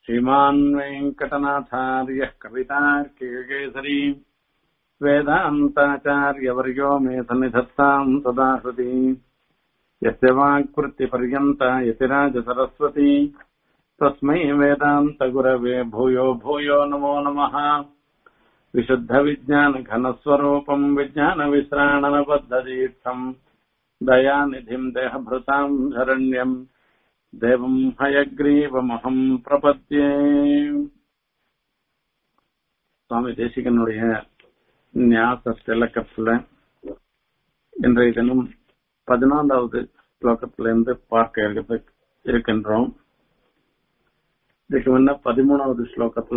श्रीमान् वेङ्कटनाथार्यः कवितार्किकेसरी वेदान्ताचार्यवर्यो मे सन्निधत्ताम् सदा हृदि यस्य वाक्वृत्तिपर्यन्ता यतिराजसरस्वती तस्मै वेदान्तगुरवे भूयो भूयो नमो नमः विशुद्धविज्ञानघनस्वरूपम् विज्ञानविश्राणनबद्धदीर्थम् दयानिधिम् देहभृताम् शरण्यम् தேவம் ஹயக்ரீவமகம் பிரபத்தியே சுவாமி தேசிகனுடைய ஞாச திலக்கத்துல இன்றைய தினம் பதினாலாவது ஸ்லோகத்திலிருந்து பார்க்க இருக்க- இருக்கின்றோம் இதுக்கு முன்ன பதிமூணாவது ஸ்லோகத்துல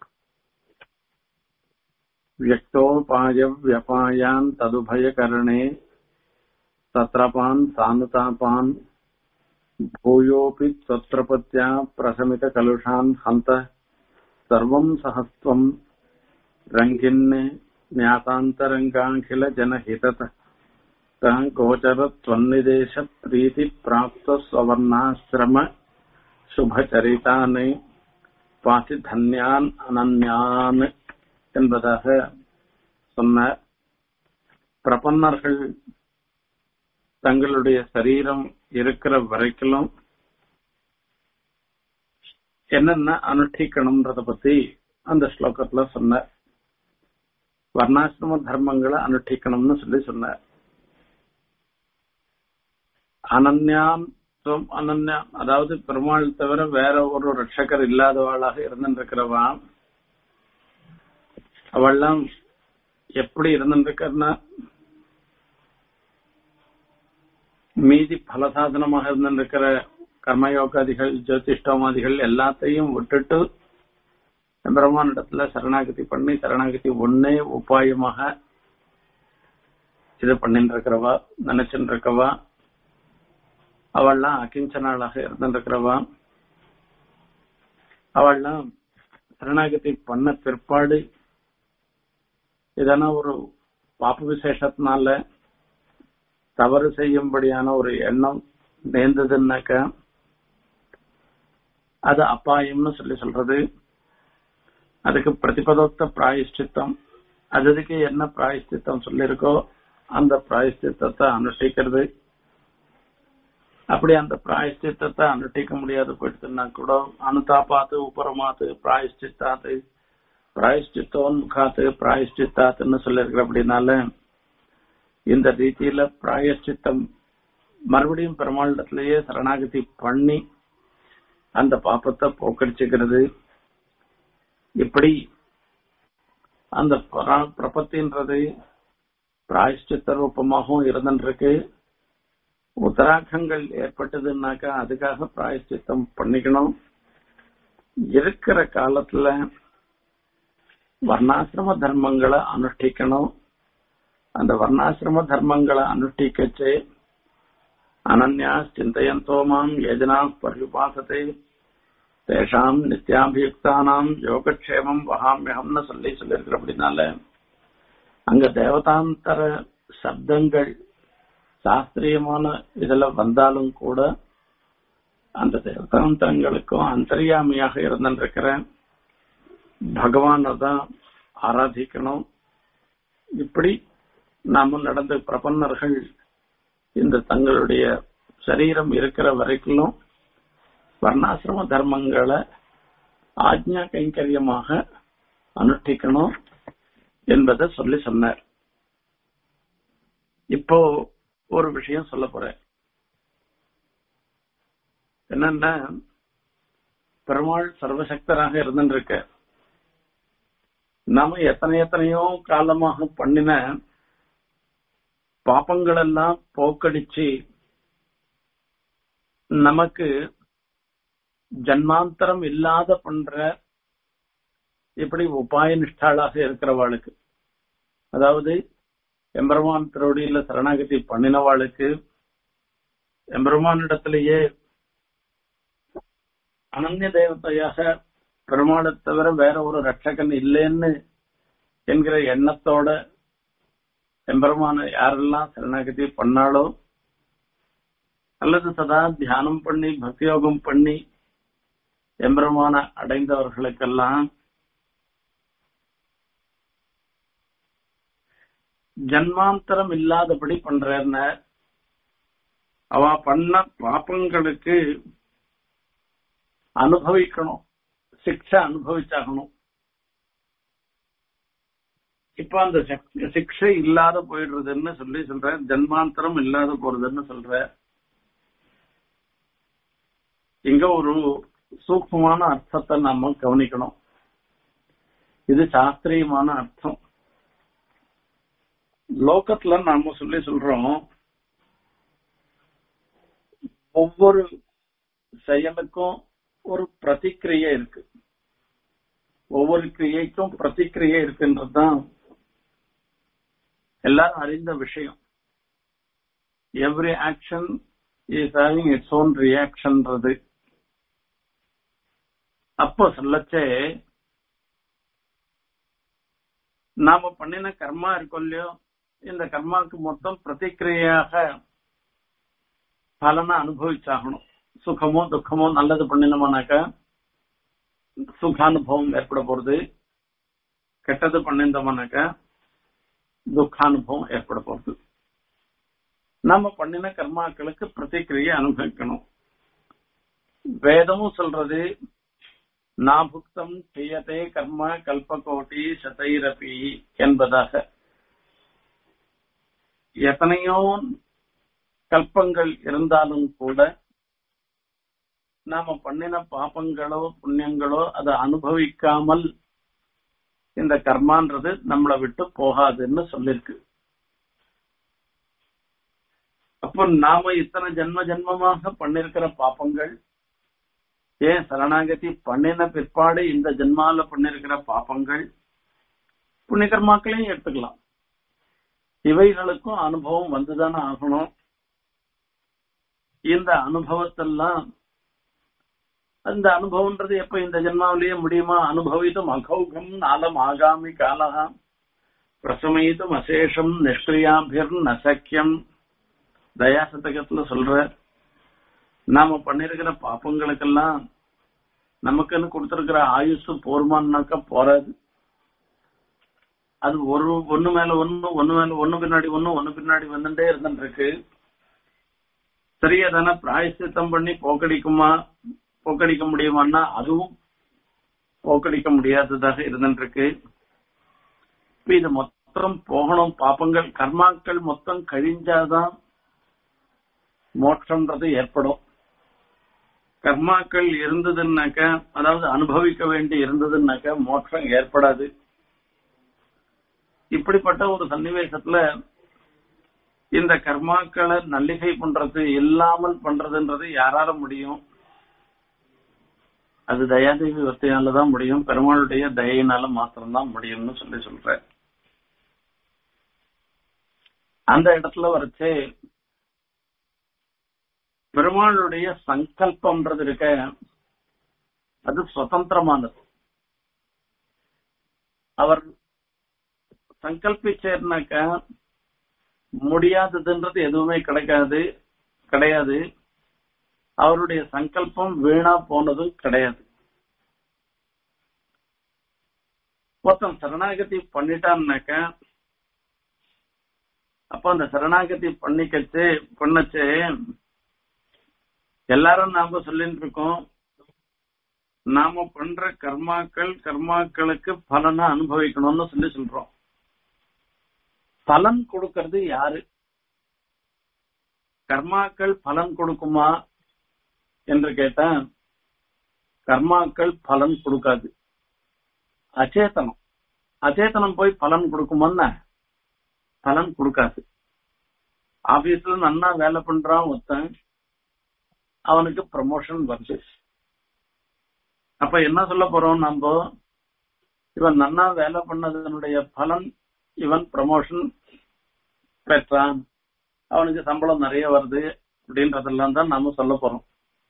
வியக்தோபாய வியபாயான் ததுபயகரணே தத்ரபான் சானுதாபான் भूयोऽपि त्वत्रपत्या प्रशमितकलुषान् हन्त सर्वम् सहस्त्वम् रङ्गिन् ज्ञातान्तरङ्गाखिलजनहिततः गोचरत्वन्निदेशप्रीतिप्राप्तस्ववर्णाश्रम சுபச்சரிதானை பாசி தன்யான் அனன்யான் என்பதாக சொன்ன பிரபன்னர்கள் தங்களுடைய சரீரம் இருக்கிற வரைக்கும் என்னென்ன அனுஷ்டிக்கணும்ன்றத பத்தி அந்த ஸ்லோகத்துல சொன்னார் வர்ணாசிரம தர்மங்களை அனுஷ்டிக்கணும்னு சொல்லி சொன்னார் அனன்யான் துவம் அனன்யான் அதாவது பெருமாள் தவிர வேற ஒரு ரட்சகர் இல்லாதவளாக இருந்துருக்கிறவா அவள்லாம் எப்படி இருந்துருக்கன்னா மீதி பலசாதனமாக இருந்திருக்கிற கர்மயோகாதிகள் ஜோதிஷ்டமாதிகள் எல்லாத்தையும் விட்டுட்டு பிரம்மானிடத்துல சரணாகதி பண்ணி சரணாகதி ஒன்னே உபாயமாக இது பண்ணிட்டு இருக்கிறவா நினைச்சுட்டு இருக்கவா அவள்லாம் அகிஞ்சனாளாக இருந்திருக்கிறவா அவள்லாம் சரணாகதி பண்ண பிற்பாடு இதனா ஒரு பாப்ப விசேஷத்தினால தவறு செய்யும்படியான ஒரு எண்ணம் நேர்ந்ததுன்னாக்க அது அப்பாயம்னு சொல்லி சொல்றது அதுக்கு பிரதிபதோக்த பிராயஷ்டித்தம் அதுக்கு என்ன பிராயஷ்டித்தம் சொல்லியிருக்கோ அந்த பிராயஷ்டித்தத்தை அனுஷ்டிக்கிறது அப்படி அந்த பிராயஷ்டித்தத்தை அனுஷ்டிக்க முடியாது போயிடுதுன்னா கூட அனுதாபாத்து உபரமாத்து பிராயஷ்டித்தாத்து பிராயஷ்டித்தோன்முகாத்து பிராயஷ்டித்தாத்துன்னு சொல்லியிருக்கிற அப்படின்னால இந்த ரீதியில பிராயஷ்சித்தம் மறுபடியும் பெருமாளிடத்திலேயே சரணாகதி பண்ணி அந்த பாப்பத்தை போக்கடிச்சுக்கிறது இப்படி அந்த பிரா- பிரபத்தின்றது பிராயஷ்சித்த ரூபமாகவும் இருந்துருக்கு உத்தராகங்கள் ஏற்பட்டதுன்னாக்கா அதுக்காக பிராயஷ்சித்தம் பண்ணிக்கணும் இருக்கிற காலத்துல வர்ணாசிரம தர்மங்களை அனுஷ்டிக்கணும் அந்த வர்ணாசிரம தர்மங்களை அனுஷ்டிக்கச்சு அனன்யா சிந்தையந்தோ மாம் யஜனா பரிபாசத்தை தேஷாம் நித்யாபியுக்தானாம் யோகக்ஷேமம் வகாமியகம்னு சொல்லி சொல்லியிருக்கிற அப்படின்னால அங்க தேவதாந்தர சப்தங்கள் சாஸ்திரியமான இதுல வந்தாலும் கூட அந்த தேவதாந்தரங்களுக்கும் அந்தரியாமியாக இருந்திருக்கிற பகவானை தான் ஆராதிக்கணும் இப்படி நாம நடந்த பிரபன்னர்கள் இந்த தங்களுடைய சரீரம் இருக்கிற வரைக்கும் வர்ணாசிரம தர்மங்களை ஆஜ்ஞா கைங்கரியமாக அனுஷ்டிக்கணும் என்பதை சொல்லி சொன்னார் இப்போ ஒரு விஷயம் சொல்ல போறேன் என்னன்னா பெருமாள் சர்வசக்தராக இருந்துருக்க நாம எத்தனை எத்தனையோ காலமாக பண்ணின பாப்பங்கள் எல்லாம் போக்கடிச்சு நமக்கு ஜன்மாந்தரம் இல்லாத பண்ற இப்படி உபாய நிஷ்டாளாக இருக்கிறவாளுக்கு அதாவது எம்பெருமான் திருவடியில சரணாகதி பண்ணினவாளுக்கு எம்பெருமானிடத்திலேயே அனன்ய தேவதையாக பெருமாளை தவிர வேற ஒரு ரட்சகன் இல்லைன்னு என்கிற எண்ணத்தோட எம்பெருமான யாரெல்லாம் சரணாகதி பண்ணாலோ அல்லது சதா தியானம் பண்ணி பக்தியோகம் பண்ணி எம்பெருமான அடைந்தவர்களுக்கெல்லாம் ஜன்மாந்தரம் இல்லாதபடி பண்றேன்னு அவ பண்ண பாப்பங்களுக்கு அனுபவிக்கணும் சிக்ஷை அனுபவிச்சாகணும் இப்ப அந்த சிக்- சிக்ஷை இல்லாத போயிடுறதுன்னு சொல்லி சொல்ற ஜன்மாந்தரம் இல்லாத போறதுன்னு சொல்ற இங்க ஒரு சூக்மமான அர்த்தத்தை நாம கவனிக்கணும் இது சாஸ்திரியமான அர்த்தம் லோகத்துல நாம சொல்லி சொல்றோம் ஒவ்வொரு செயலுக்கும் ஒரு பிரதிக்கிரியை இருக்கு ஒவ்வொரு கிரியைக்கும் பிரதிக்கிரியை இருக்குன்றதுதான் எல்லாரும் அறிந்த விஷயம் every action is having its own ரியாக்ஷன்றது அப்போ சொல்லச்சே நாம பண்ணின கர்மா இருக்கும் இல்லையோ இந்த கர்மாவுக்கு மொத்தம் பிரதிக்கிரியாக பலனை அனுபவிச்சாகணும் சுகமோ துக்கமோ நல்லது பண்ணினோம்னாக்கா சுகானுபவம் ஏற்பட போறது கெட்டது பண்ணிருந்தோம்னாக்கா துக்கானுபவம் ஏற்பட போறது நம்ம பண்ணின கர்மாக்களுக்கு பிரதிக்கிரியை அனுபவிக்கணும் வேதமும் சொல்றது நாபுக்தம் செய்யதே கர்ம கல்பகோட்டி சதைரபி என்பதாக எத்தனையோ கல்பங்கள் இருந்தாலும் கூட நாம பண்ணின பாபங்களோ புண்ணியங்களோ அதை அனுபவிக்காமல் இந்த கர்மான்றது நம்மளை விட்டு போகாதுன்னு சொல்லிருக்கு அப்போ நாம இத்தனை ஜென்ம ஜென்மமாக பண்ணிருக்கிற பாபங்கள் ஏன் சரணாகதி பண்ணின பிற்பாடு இந்த ஜென்மால பண்ணிருக்கிற பாபங்கள் புண்ணிய கர்மாக்களையும் எடுத்துக்கலாம் இவைகளுக்கும் அனுபவம் வந்துதானே ஆகணும் இந்த அனுபவத்தெல்லாம் அந்த அனுபவம்ன்றது எப்ப இந்த ஜென்மாவிலேயே முடியுமா அனுபவித்தும் அகௌகம் நாளம் ஆகாமி காலகா பிரசமயித்தும் அசேஷம் நிஷ்கிரியாபியர் நசக்கியம் தயா சதகத்துல சொல்ற நாம பண்ணிருக்கிற பாப்பங்களுக்கெல்லாம் நமக்குன்னு கொடுத்திருக்கிற ஆயுசு போர்மான்னாக்கா போறாது அது ஒரு ஒண்ணு மேல ஒண்ணு ஒண்ணு மேல ஒண்ணு பின்னாடி ஒண்ணு ஒண்ணு பின்னாடி வந்துட்டே இருந்துட்டு இருக்கு சரியா தானே பிராயசித்தம் பண்ணி போக்கடிக்குமா போக்கடிக்க முடியுமான்னா அதுவும் போக்கடிக்க முடியாததாக இருந்துட்டு இருக்கு இப்ப இது மொத்தம் போகணும் பாப்பங்கள் கர்மாக்கள் மொத்தம் கழிஞ்சாதான் மோட்சம்ன்றது ஏற்படும் கர்மாக்கள் இருந்ததுன்னாக்க அதாவது அனுபவிக்க வேண்டி இருந்ததுன்னாக்க மோட்சம் ஏற்படாது இப்படிப்பட்ட ஒரு சன்னிவேசத்துல இந்த கர்மாக்களை நல்லிகை பண்றது இல்லாமல் பண்றதுன்றது யாரால முடியும் அது தயாதேவி வர்த்தையால தான் முடியும் பெருமாளுடைய தயையினால மாத்திரம்தான் முடியும்னு சொல்லி சொல்றேன் அந்த இடத்துல வரைச்சே பெருமாளுடைய சங்கல்பம்ன்றது இருக்க அது சுதந்திரமானது அவர் சங்கல்பிச்சேர்னாக்க முடியாததுன்றது எதுவுமே கிடைக்காது கிடையாது அவருடைய சங்கல்பம் வீணா போனதும் கிடையாது மொத்தம் சரணாகதி பண்ணிட்டான்னாக்க அப்ப அந்த சரணாகதி பண்ணிக்கச்சு பண்ணச்சு எல்லாரும் நாம சொல்லிட்டு இருக்கோம் நாம பண்ற கர்மாக்கள் கர்மாக்களுக்கு பலனை அனுபவிக்கணும்னு சொல்லி சொல்றோம் பலன் கொடுக்கறது யாரு கர்மாக்கள் பலன் கொடுக்குமா என்று கேட்டா கர்மாக்கள் பலன் கொடுக்காது அச்சேதனம் அச்சேதனம் போய் பலன் கொடுக்குமான்னா பலன் கொடுக்காது ஆபீஸ்ல நன்னா வேலை பண்றான் ஒருத்தன் அவனுக்கு ப்ரமோஷன் வருது அப்ப என்ன சொல்ல போறோம் நம்ம இவன் நன்னா வேலை பண்ணதனுடைய பலன் இவன் ப்ரமோஷன் பெற்றான் அவனுக்கு சம்பளம் நிறைய வருது அப்படின்றதெல்லாம் தான் நாம சொல்ல போறோம்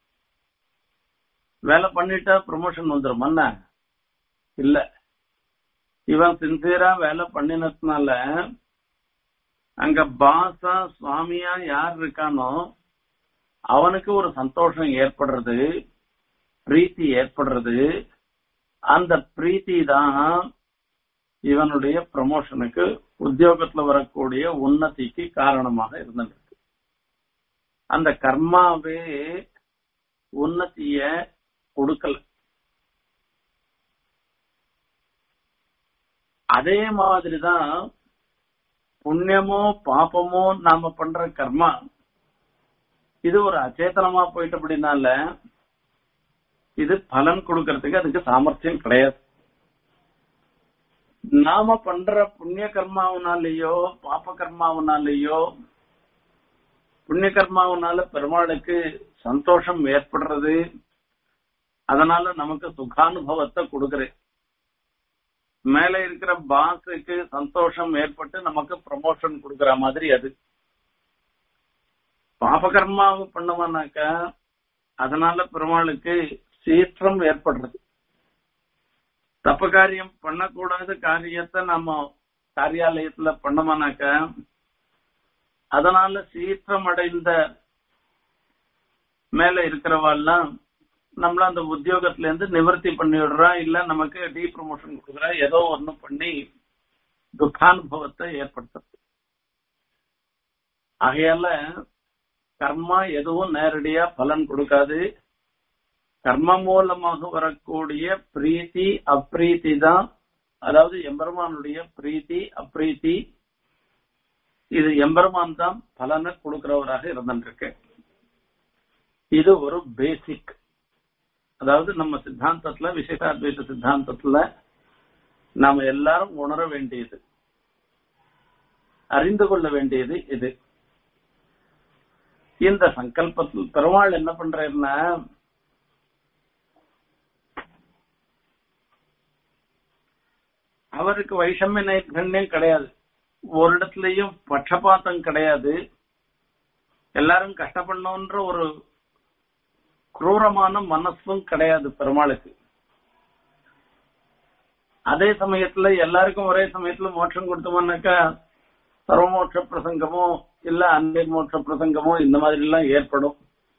வேலை பண்ணிட்டா ப்ரமோஷன் வந்துடும் என்ன இல்ல இவன் சின்சியரா வேலை பண்ணினதுனால அங்க பாசா சுவாமியா யார் இருக்கானோ அவனுக்கு ஒரு சந்தோஷம் ஏற்படுறது பிரீத்தி ஏற்படுறது அந்த பிரீத்தி தான் இவனுடைய ப்ரமோஷனுக்கு உத்தியோகத்துல வரக்கூடிய உன்னதிக்கு காரணமாக இருந்திருக்கு அந்த கர்மாவே உன்னதிய கொடுக்கல அதே மாதிரிதான் புண்ணியமோ பாப்பமோ நாம பண்ற கர்மா இது ஒரு அச்சேதனமா போயிட்டு அப்படின்னால இது பலன் கொடுக்கறதுக்கு அதுக்கு சாமர்த்தியம் கிடையாது நாம பண்ற புண்ணிய கர்மாவனாலேயோ பாப்ப கர்மாவனாலேயோ புண்ணிய கர்மாவனால பெருமாளுக்கு சந்தோஷம் ஏற்படுறது அதனால நமக்கு சுகானுபவத்தை கொடுக்குறேன் மேல இருக்கிற பாஸுக்கு சந்தோஷம் ஏற்பட்டு நமக்கு ப்ரமோஷன் கொடுக்கற மாதிரி அது பாபகர்மாவை பண்ணவனாக்க அதனால பெருமாளுக்கு சீற்றம் ஏற்படுறது தப்பு காரியம் பண்ணக்கூடாத காரியத்தை நம்ம காரியாலயத்துல பண்ணோம்னாக்க அதனால சீற்றம் அடைந்த மேல இருக்கிறவாள்லாம் நம்மள அந்த உத்தியோகத்துல இருந்து நிவர்த்தி பண்ணி விடுறா இல்ல நமக்கு டீ ப்ரமோஷன் கொடுக்குறா ஏதோ ஒண்ணு பண்ணி துக்கானுபவத்தை ஏற்படுத்துறது ஆகையால கர்மா எதுவும் நேரடியா பலன் கொடுக்காது கர்ம மூலமாக வரக்கூடிய பிரீத்தி அப்ரீத்தி தான் அதாவது எம்பெருமானுடைய பிரீத்தி அப்ரீத்தி இது எம்பெருமான் தான் பலனை கொடுக்கிறவராக இருந்திருக்கு இது ஒரு பேசிக் அதாவது நம்ம சித்தாந்தத்துல விசேஷாத்வைத சித்தாந்தத்துல நாம எல்லாரும் உணர வேண்டியது அறிந்து கொள்ள வேண்டியது இது இந்த சங்கல்பத்தில் பெருமாள் என்ன பண்றாருன்னா அவருக்கு வைஷமிய நைர்கண்யம் கிடையாது ஒரு இடத்துலயும் பட்சபாத்தம் கிடையாது எல்லாரும் கஷ்டப்படணும்ன்ற ஒரு குரூரமான மனசும் கிடையாது பெருமாளுக்கு அதே சமயத்துல எல்லாருக்கும் ஒரே சமயத்துல மோட்சம் கொடுத்தோம்னாக்கா சர்வமோட்ச பிரசங்கமோ இல்ல அன்னை மோட்ச பிரசங்கமோ இந்த மாதிரி எல்லாம் ஏற்படும்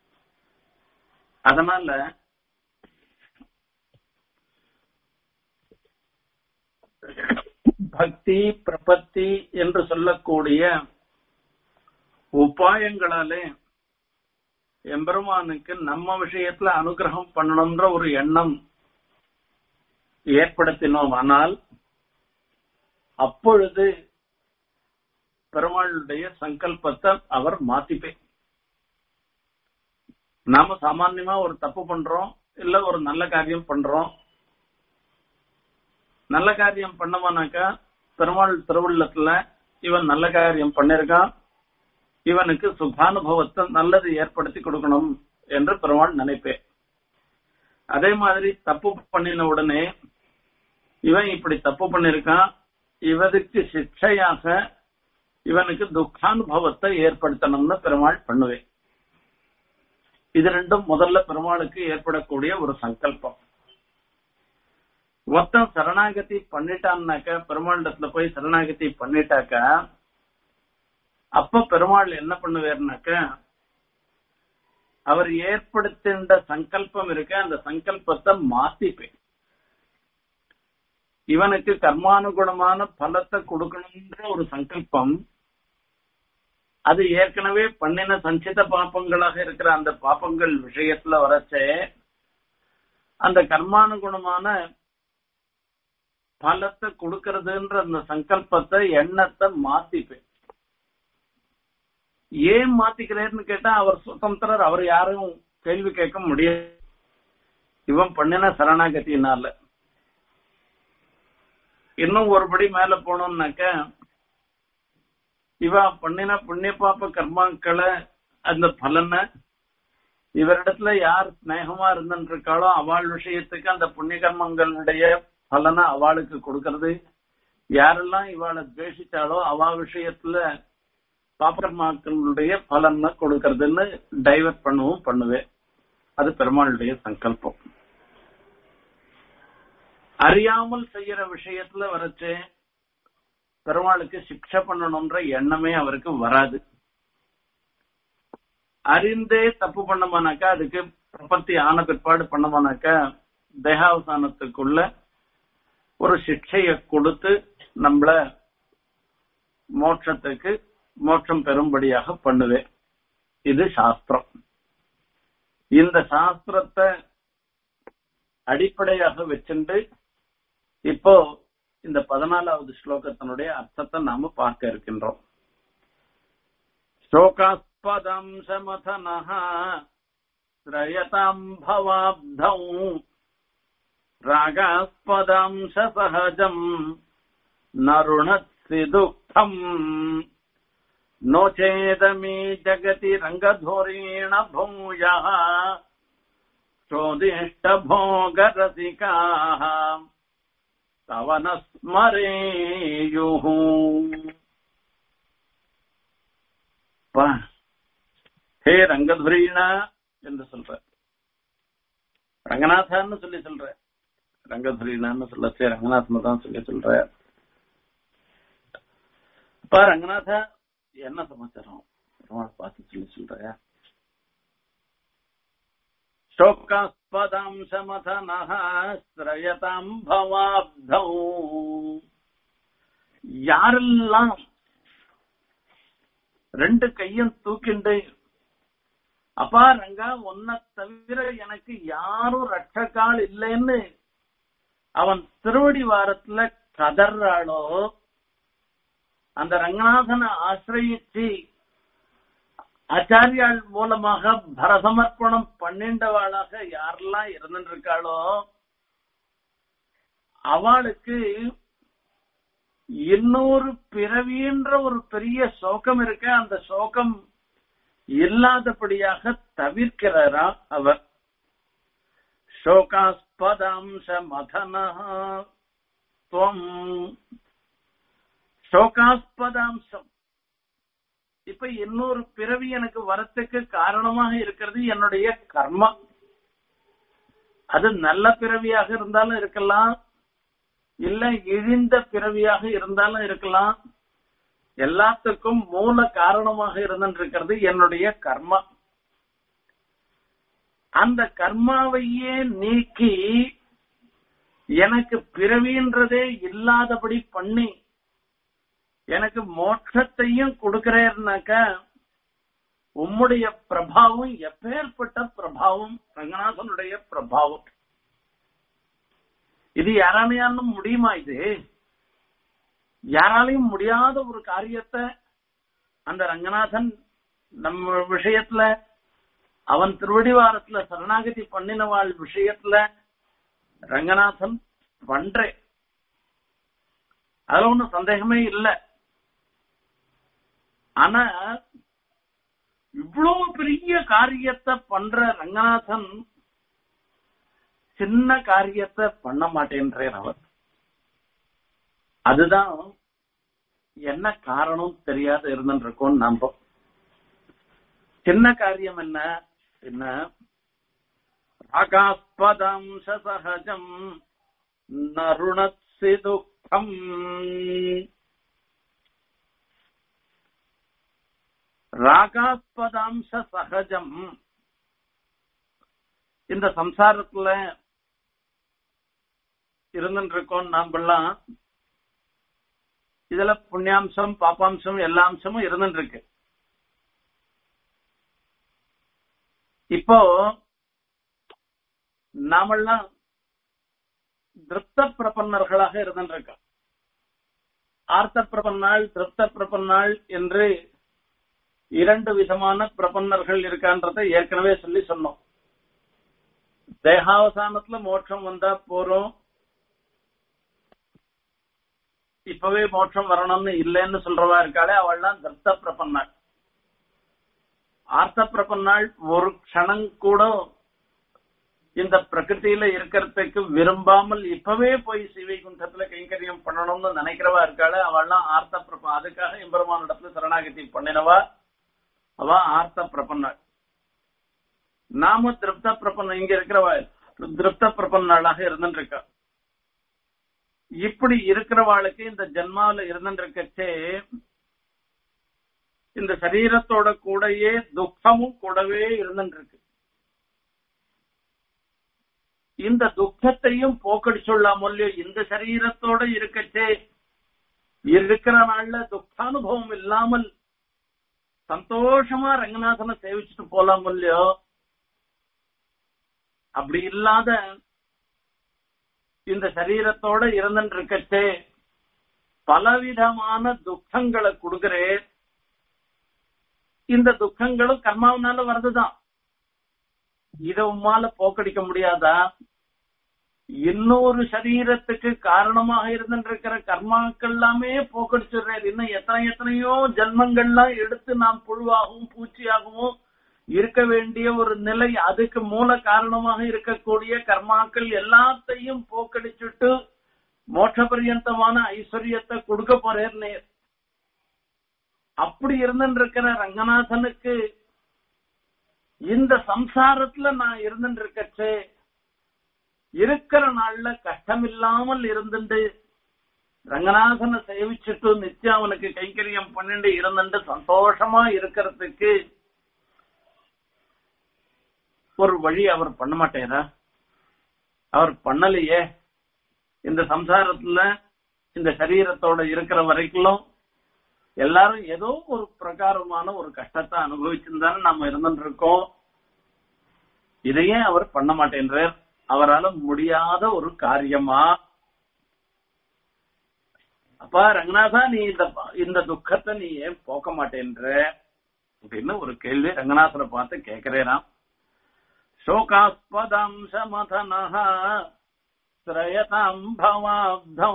அதனால பக்தி பிரபத்தி என்று சொல்லக்கூடிய உபாயங்களாலே எம்பெருமானுக்கு நம்ம விஷயத்துல அனுகிரகம் பண்ணணும்ன்ற ஒரு எண்ணம் ஏற்படுத்தினோம் ஆனால் அப்பொழுது பெருமாளுடைய சங்கல்பத்தை அவர் மாத்திப்பேன் நாம சாமான்யமா ஒரு தப்பு பண்றோம் இல்ல ஒரு நல்ல காரியம் பண்றோம் நல்ல காரியம் பண்ணமானாக்கா பெருமாள் திருவுள்ளத்துல இவன் நல்ல காரியம் பண்ணிருக்கான் இவனுக்கு சுகானுபவத்தை நல்லது ஏற்படுத்தி கொடுக்கணும் என்று பெருமாள் நினைப்பேன் அதே மாதிரி தப்பு பண்ணின உடனே இவன் இப்படி தப்பு பண்ணிருக்கான் இவனுக்கு சிக்ஷையாக இவனுக்கு துக்கானுபவத்தை ஏற்படுத்தணும்னு பெருமாள் பண்ணுவேன் இது ரெண்டும் முதல்ல பெருமாளுக்கு ஏற்படக்கூடிய ஒரு சங்கல்பம் ஒருத்தன் சரணாகதி பண்ணிட்டான்னாக்க பெருமாளிடத்துல போய் சரணாகதி பண்ணிட்டாக்க அப்ப பெருமாள் என்ன பண்ணுவாருனாக்க அவர் ஏற்படுத்தின்ற சங்கல்பம் இருக்க அந்த சங்கல்பத்தை மாத்திப்பேன் இவனுக்கு கர்மானுகுணமான பலத்தை கொடுக்கணும்ன்ற ஒரு சங்கல்பம் அது ஏற்கனவே பண்ணின சஞ்சித பாப்பங்களாக இருக்கிற அந்த பாப்பங்கள் விஷயத்துல வரச்சே அந்த கர்மானுகுணமான பலத்தை கொடுக்கறதுன்ற அந்த சங்கல்பத்தை எண்ணத்தை மாத்திப்பேன் ஏன் மாத்திக்கிறேன்னு கேட்டா அவர் சுதந்திரர் அவர் யாரும் கேள்வி கேட்க முடியாது இவன் பண்ணின சரணாகத்தினால இன்னும் ஒருபடி மேல போனோம்னாக்க இவ பண்ணின புண்ணிய பாப்ப கர்மாக்களை அந்த பலனை இவரிடத்துல யார் ஸ்நேகமா இருந்துட்டு இருக்காளோ அவள் விஷயத்துக்கு அந்த புண்ணிய கர்மங்களுடைய பலனை அவளுக்கு கொடுக்கறது யாரெல்லாம் இவாளை துவேஷிச்சாலோ அவ விஷயத்துல பாப்பகர்மாக்களுடைய பலனை கொடுக்கறதுன்னு டைவர்ட் பண்ணவும் பண்ணுவேன் அது பெருமாளுடைய சங்கல்பம் அறியாமல் செய்யற விஷயத்துல வரைச்சு பெருமாளுக்கு சிக்ஷை பண்ணணும்ன்ற எண்ணமே அவருக்கு வராது அறிந்தே தப்பு பண்ணமானாக்கா அதுக்கு பிரபத்தி ஆன பிற்பாடு பண்ணோம்னாக்க தேகாவசானத்துக்குள்ள ஒரு சிக்ஷைய கொடுத்து நம்மள மோட்சத்துக்கு மோட்சம் பெறும்படியாக பண்ணுவேன் இது சாஸ்திரம் இந்த சாஸ்திரத்தை அடிப்படையாக வச்சுண்டு இப்போ இந்த பதினாலாவது ஸ்லோகத்தினுடைய அர்த்தத்தை நாம பார்க்க இருக்கின்றோம் शोकास्पदंशमथनः श्रयताम् भवाब्धौ रागास्पदांशसहजम् न रुणत्सि दुःखम् नो चेदमी जगति रङ्गधुरेण भूयः चोदिष्टभोगरसिकाः तव न स्मरेयुः அப்பா, ஹே ரங்கதுரீனா என்று சொல்ற ரங்கநாதான்னு சொல்லி சொல்ற ரங்கதுரீனான்னு சொல்ல சே ரங்கநாதன் தான் சொல்லி சொல்ற அப்பா ரங்கநாதா என்ன சமாச்சாரம் பெருமாள் பார்த்து சொல்லி சொல்ற शोकास्पदांशमथनः श्रयताम् भवाब्धौ யாரெல்லாம் ரெண்டு கையும் தூக்கிண்டு அப்பா ரங்கா உன்னை தவிர எனக்கு யாரும் ரட்சக்கால் இல்லைன்னு அவன் திருவடி வாரத்துல கதறாளோ அந்த ரங்கநாதனை ஆசிரயிச்சு ஆச்சாரியாள் மூலமாக பரசமர்ப்பணம் பண்ணிண்டவாளாக யாரெல்லாம் இருந்துட்டு இருக்காளோ அவளுக்கு இன்னொரு பிறவின்ற ஒரு பெரிய சோகம் இருக்க அந்த சோகம் இல்லாதபடியாக தவிர்க்கிறாரா அவர் சோகாஸ்பதாம்ச மதனம் சோகாஸ்பதாம்சம் இப்ப இன்னொரு பிறவி எனக்கு வரத்துக்கு காரணமாக இருக்கிறது என்னுடைய கர்மா அது நல்ல பிறவியாக இருந்தாலும் இருக்கலாம் இல்ல இழிந்த பிறவியாக இருந்தாலும் இருக்கலாம் எல்லாத்துக்கும் மூல காரணமாக இருந்திருக்கிறது என்னுடைய கர்மா அந்த கர்மாவையே நீக்கி எனக்கு பிறவின்றதே இல்லாதபடி பண்ணி எனக்கு மோட்சத்தையும் கொடுக்கிறேன்னாக்க உம்முடைய பிரபாவம் எப்பேற்பட்ட பிரபாவம் ரங்கநாதனுடைய பிரபாவம் இது யாராலையாலும் முடியுமா இது யாராலையும் முடியாத ஒரு காரியத்தை அந்த ரங்கநாதன் நம்ம விஷயத்துல அவன் திருவடிவாரத்துல சரணாகதி பண்ணினவாள் விஷயத்துல ரங்கநாதன் பண்றே அதுல ஒண்ணும் சந்தேகமே இல்லை ஆனா இவ்வளவு பெரிய காரியத்தை பண்ற ரங்கநாதன் சின்ன காரியத்தை பண்ண மாட்டேன்றார் அவர் அதுதான் என்ன காரணம் தெரியாத இருந்துருக்கோம் நம்ப சின்ன காரியம் என்ன என்ன ராகாஸ்பதாம்ச சகஜம் நருணத்சி துக்கம் ராகாஸ்பதாம்ச சகஜம் இந்த சம்சாரத்துல இருந்துருக்கோம் நாமெல்லாம் இதுல புண்ணியாம்சம் பாப்பாம்சம் எல்லா அம்சமும் இருந்துருக்கு இப்போ நாமெல்லாம் திருப்த பிரபன்னர்களாக இருந்துருக்கோம் ஆர்த்த பிரபன்னாள் திருப்த பிரபன்னாள் என்று இரண்டு விதமான பிரபன்னர்கள் இருக்கான்றதை ஏற்கனவே சொல்லி சொன்னோம் தேகாவசானத்துல மோட்சம் வந்தா போறோம் இப்பவே மோட்சம் வரணும்னு இல்லைன்னு சொல்றவா இருக்காளே அவள்லாம் திருப்த பிரபன்னாள் ஆர்த்த பிரபன்னாள் ஒரு க்ஷணம் கூட இந்த பிரகிருதியில இருக்கிறதுக்கு விரும்பாமல் இப்பவே போய் சிவைகுண்டத்துல கைங்கரியம் பண்ணணும்னு நினைக்கிறவா இருக்காளே அவள்லாம் ஆர்த்த பிரப அதுக்காக எம்பெருமான இடத்துல சரணாகதி பண்ணினவா அவ ஆர்த்த பிரபன்னாள் நாம திருப்த பிரபன்ன இங்க இருக்கிறவா திருப்த பிரபன்னாளாக இருந்துட்டு இருக்கா இப்படி இருக்கிறவாளுக்கு இந்த ஜென்மாவில இருந்துருக்கச்சே இந்த சரீரத்தோட கூடயே துக்கமும் கூடவே இருந்துட்டு இருக்கு இந்த துக்கத்தையும் போக்கடிச்சுள்ளாமோ இல்லையோ இந்த சரீரத்தோட இருக்கச்சே இருக்கிற நாள்ல துக்கானுபவம் இல்லாமல் சந்தோஷமா ரங்கநாதனை சேவிச்சுட்டு போலாம் இல்லையோ அப்படி இல்லாத இந்த சரீரத்தோட இருந்துட்டு இருக்கச்சே பலவிதமான துக்கங்களை கொடுக்கிறே இந்த துக்கங்களும் கர்மாவனால வருதுதான் இத உம்மால போக்கடிக்க முடியாதா இன்னொரு சரீரத்துக்கு காரணமாக இருந்திருக்கிற கர்மாக்கள் எல்லாமே போக்கடிச்சிடுறாரு இன்னும் எத்தனை எத்தனையோ ஜென்மங்கள்லாம் எடுத்து நாம் புழுவாகவும் பூச்சியாகவும் இருக்க வேண்டிய ஒரு நிலை அதுக்கு மூல காரணமாக இருக்கக்கூடிய கர்மாக்கள் எல்லாத்தையும் போக்கடிச்சுட்டு மோட்ச பரியந்தமான ஐஸ்வர்யத்தை கொடுக்க போறேன்னு அப்படி இருந்துருக்கிற ரங்கநாதனுக்கு இந்த சம்சாரத்துல நான் இருந்துட்டு இருக்கச்சே இருக்கிற நாள்ல கஷ்டம் இல்லாமல் இருந்துட்டு ரங்கநாதனை சேவிச்சுட்டு நித்தியம் அவனுக்கு கைங்கரியம் பண்ணிட்டு இருந்துட்டு சந்தோஷமா இருக்கிறதுக்கு ஒரு வழி அவர் பண்ண மாட்டேரா அவர் பண்ணலையே இந்த சம்சாரத்துல இந்த சரீரத்தோட இருக்கிற வரைக்கும் எல்லாரும் ஏதோ ஒரு பிரகாரமான ஒரு கஷ்டத்தை அனுபவிச்சுதானே நாம இருந்துட்டு இருக்கோம் இதையே அவர் பண்ண மாட்டேன்றார் அவரால முடியாத ஒரு காரியமா அப்பா ரங்கநாதா நீ இந்த இந்த துக்கத்தை நீ ஏன் போக்க மாட்டேன்ற அப்படின்னு ஒரு கேள்வி ரங்கநாதனை பார்த்து கேட்கிறேராம் शोकास्पदंशमथनः श्रयताम् भवाब्धौ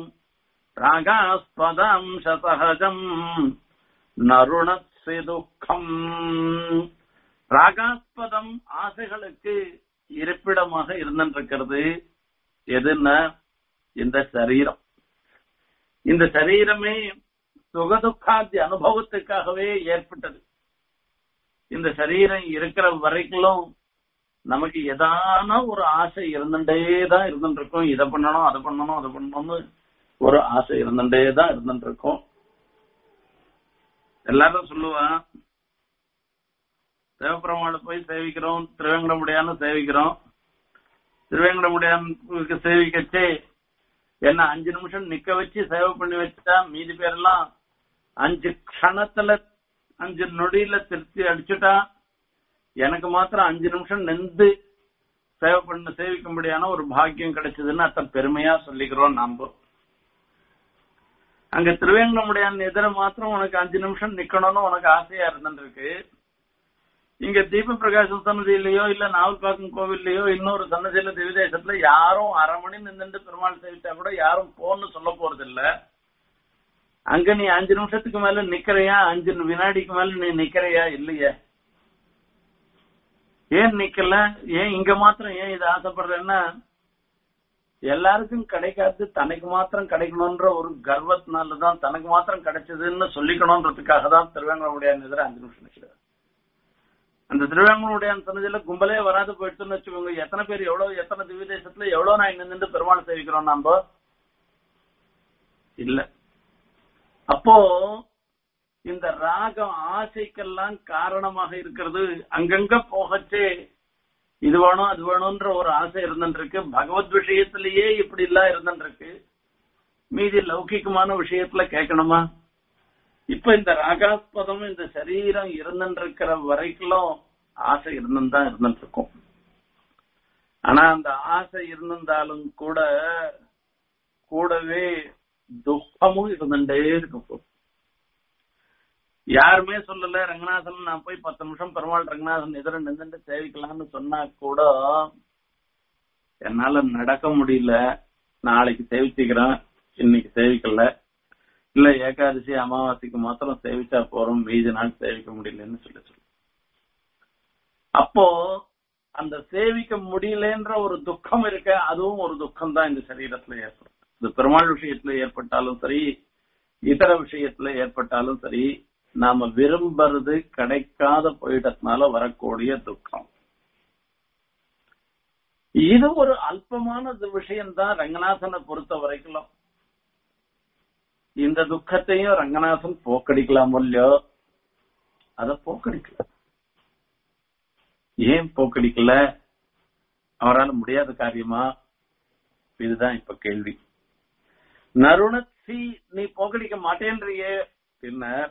रागास्पदांशसहजम् நருணசி துக்கம் ராகாஸ்பதம் ஆசைகளுக்கு இருப்பிடமாக இருந்திருக்கிறது எதுன்னா இந்த சரீரம் இந்த சரீரமே சுகதுக்காதி அனுபவத்துக்காகவே ஏற்பட்டது இந்த சரீரம் இருக்கிற வரைக்கும் நமக்கு ஏதான ஒரு ஆசை இருந்துட்டே தான் இருந்துட்டு இருக்கும் இதை பண்ணணும் அதை பண்ணணும் அதை பண்ணணும்னு ஒரு ஆசை இருந்துட்டே தான் இருந்துட்டு இருக்கும் எல்லாரும் சொல்லுவான் தேவப்பெருமாளை போய் சேவிக்கிறோம் திருவேங்கடமுடியான்னு சேவிக்கிறோம் திருவேங்கடமுடியானுக்கு சேவிக்கச்சே என்ன அஞ்சு நிமிஷம் நிக்க வச்சு சேவை பண்ணி வச்சா மீதி பேரெல்லாம் அஞ்சு க்ஷணத்துல அஞ்சு நொடியில திருப்தி அடிச்சுட்டா எனக்கு மாத்திரம் அஞ்சு நிமிஷம் நின்று சேவை பண்ண சேவிக்கும்படியான ஒரு பாக்கியம் கிடைச்சதுன்னு அத்தனை பெருமையா சொல்லிக்கிறோம் நாம அங்க திருவேங்கடமுடியான் எதிர மாத்திரம் உனக்கு அஞ்சு நிமிஷம் நிக்கணும்னு உனக்கு ஆசையா இருந்துருக்கு இங்க தீப பிரகாசம் சன்னதியிலயோ இல்ல நாவல்பாக்கம் கோவில்லையோ இன்னொரு சன்னதியில திவிதேசத்துல யாரும் அரை மணி நின்று பெருமாள் சேவிச்சா கூட யாரும் போன்னு சொல்ல போறது இல்ல அங்க நீ அஞ்சு நிமிஷத்துக்கு மேல நிக்கிறையா அஞ்சு வினாடிக்கு மேல நீ நிக்கிறையா இல்லையா ஏன் நிக்கல ஏன் இங்க மாத்திரம் ஏன் இது ஆசைப்படுறேன்னா எல்லாருக்கும் கிடைக்காது தனக்கு மாத்திரம் கிடைக்கணும்ன்ற ஒரு கர்வத்தினாலதான் தனக்கு மாத்திரம் கிடைச்சதுன்னு சொல்லிக்கணும்ன்றதுக்காக தான் திருவேங்கடமுடியான் எதிர அஞ்சு நிமிஷம் நிக்கிறார் அந்த திருவேங்கடமுடியான் சன்னதியில கும்பலே வராது போயிடுச்சுன்னு வச்சுக்கோங்க எத்தனை பேர் எவ்வளவு எத்தனை திவ்ய தேசத்துல எவ்வளவு நான் நின்று பெருமாள் சேவிக்கிறோம் நாம இல்ல அப்போ இந்த ராகம் ஆசைக்கெல்லாம் காரணமாக இருக்கிறது அங்கங்க போகச்சே இது வேணும் அது வேணும்ன்ற ஒரு ஆசை இருந்துருக்கு பகவத் விஷயத்திலேயே இப்படி எல்லாம் இருந்துருக்கு மீதி லௌகிகமான விஷயத்துல கேட்கணுமா இப்ப இந்த ராகாஸ்பதம் இந்த சரீரம் இருந்துருக்கிற வரைக்கும் ஆசை இருந்துதான் இருந்துட்டு இருக்கும் ஆனா அந்த ஆசை இருந்திருந்தாலும் கூட கூடவே துக்கமும் இருந்துட்டே இருக்கும் யாருமே சொல்லல ரங்கநாதன் நான் போய் பத்து நிமிஷம் பெருமாள் ரங்கநாதன் எதிர நின்று சேவிக்கலாம்னு சொன்னா கூட என்னால நடக்க முடியல நாளைக்கு சேவிச்சுக்கிறேன் இன்னைக்கு சேவிக்கல இல்ல ஏகாதசி அமாவாசைக்கு மாத்திரம் சேவிச்சா போறோம் மீதி நாள் சேவிக்க முடியலன்னு சொல்லி சொல்லு அப்போ அந்த சேவிக்க முடியலன்ற ஒரு துக்கம் இருக்க அதுவும் ஒரு துக்கம் தான் இந்த சரீரத்துல ஏற்படும் இது பெருமாள் விஷயத்துல ஏற்பட்டாலும் சரி இதர விஷயத்துல ஏற்பட்டாலும் சரி நாம விரும்புறது கிடைக்காத போயிட்டதுனால வரக்கூடிய துக்கம் இது ஒரு அல்பமான விஷயம்தான் ரங்கநாதனை பொறுத்த வரைக்கும் இந்த துக்கத்தையும் ரங்கநாதன் போக்கடிக்கலாம் இல்லையோ அத போக்கடிக்கல ஏன் போக்கடிக்கல அவரால் முடியாத காரியமா இதுதான் இப்ப கேள்வி நறுணத்தி நீ போக்கடிக்க மாட்டேன்றியே பின்னர்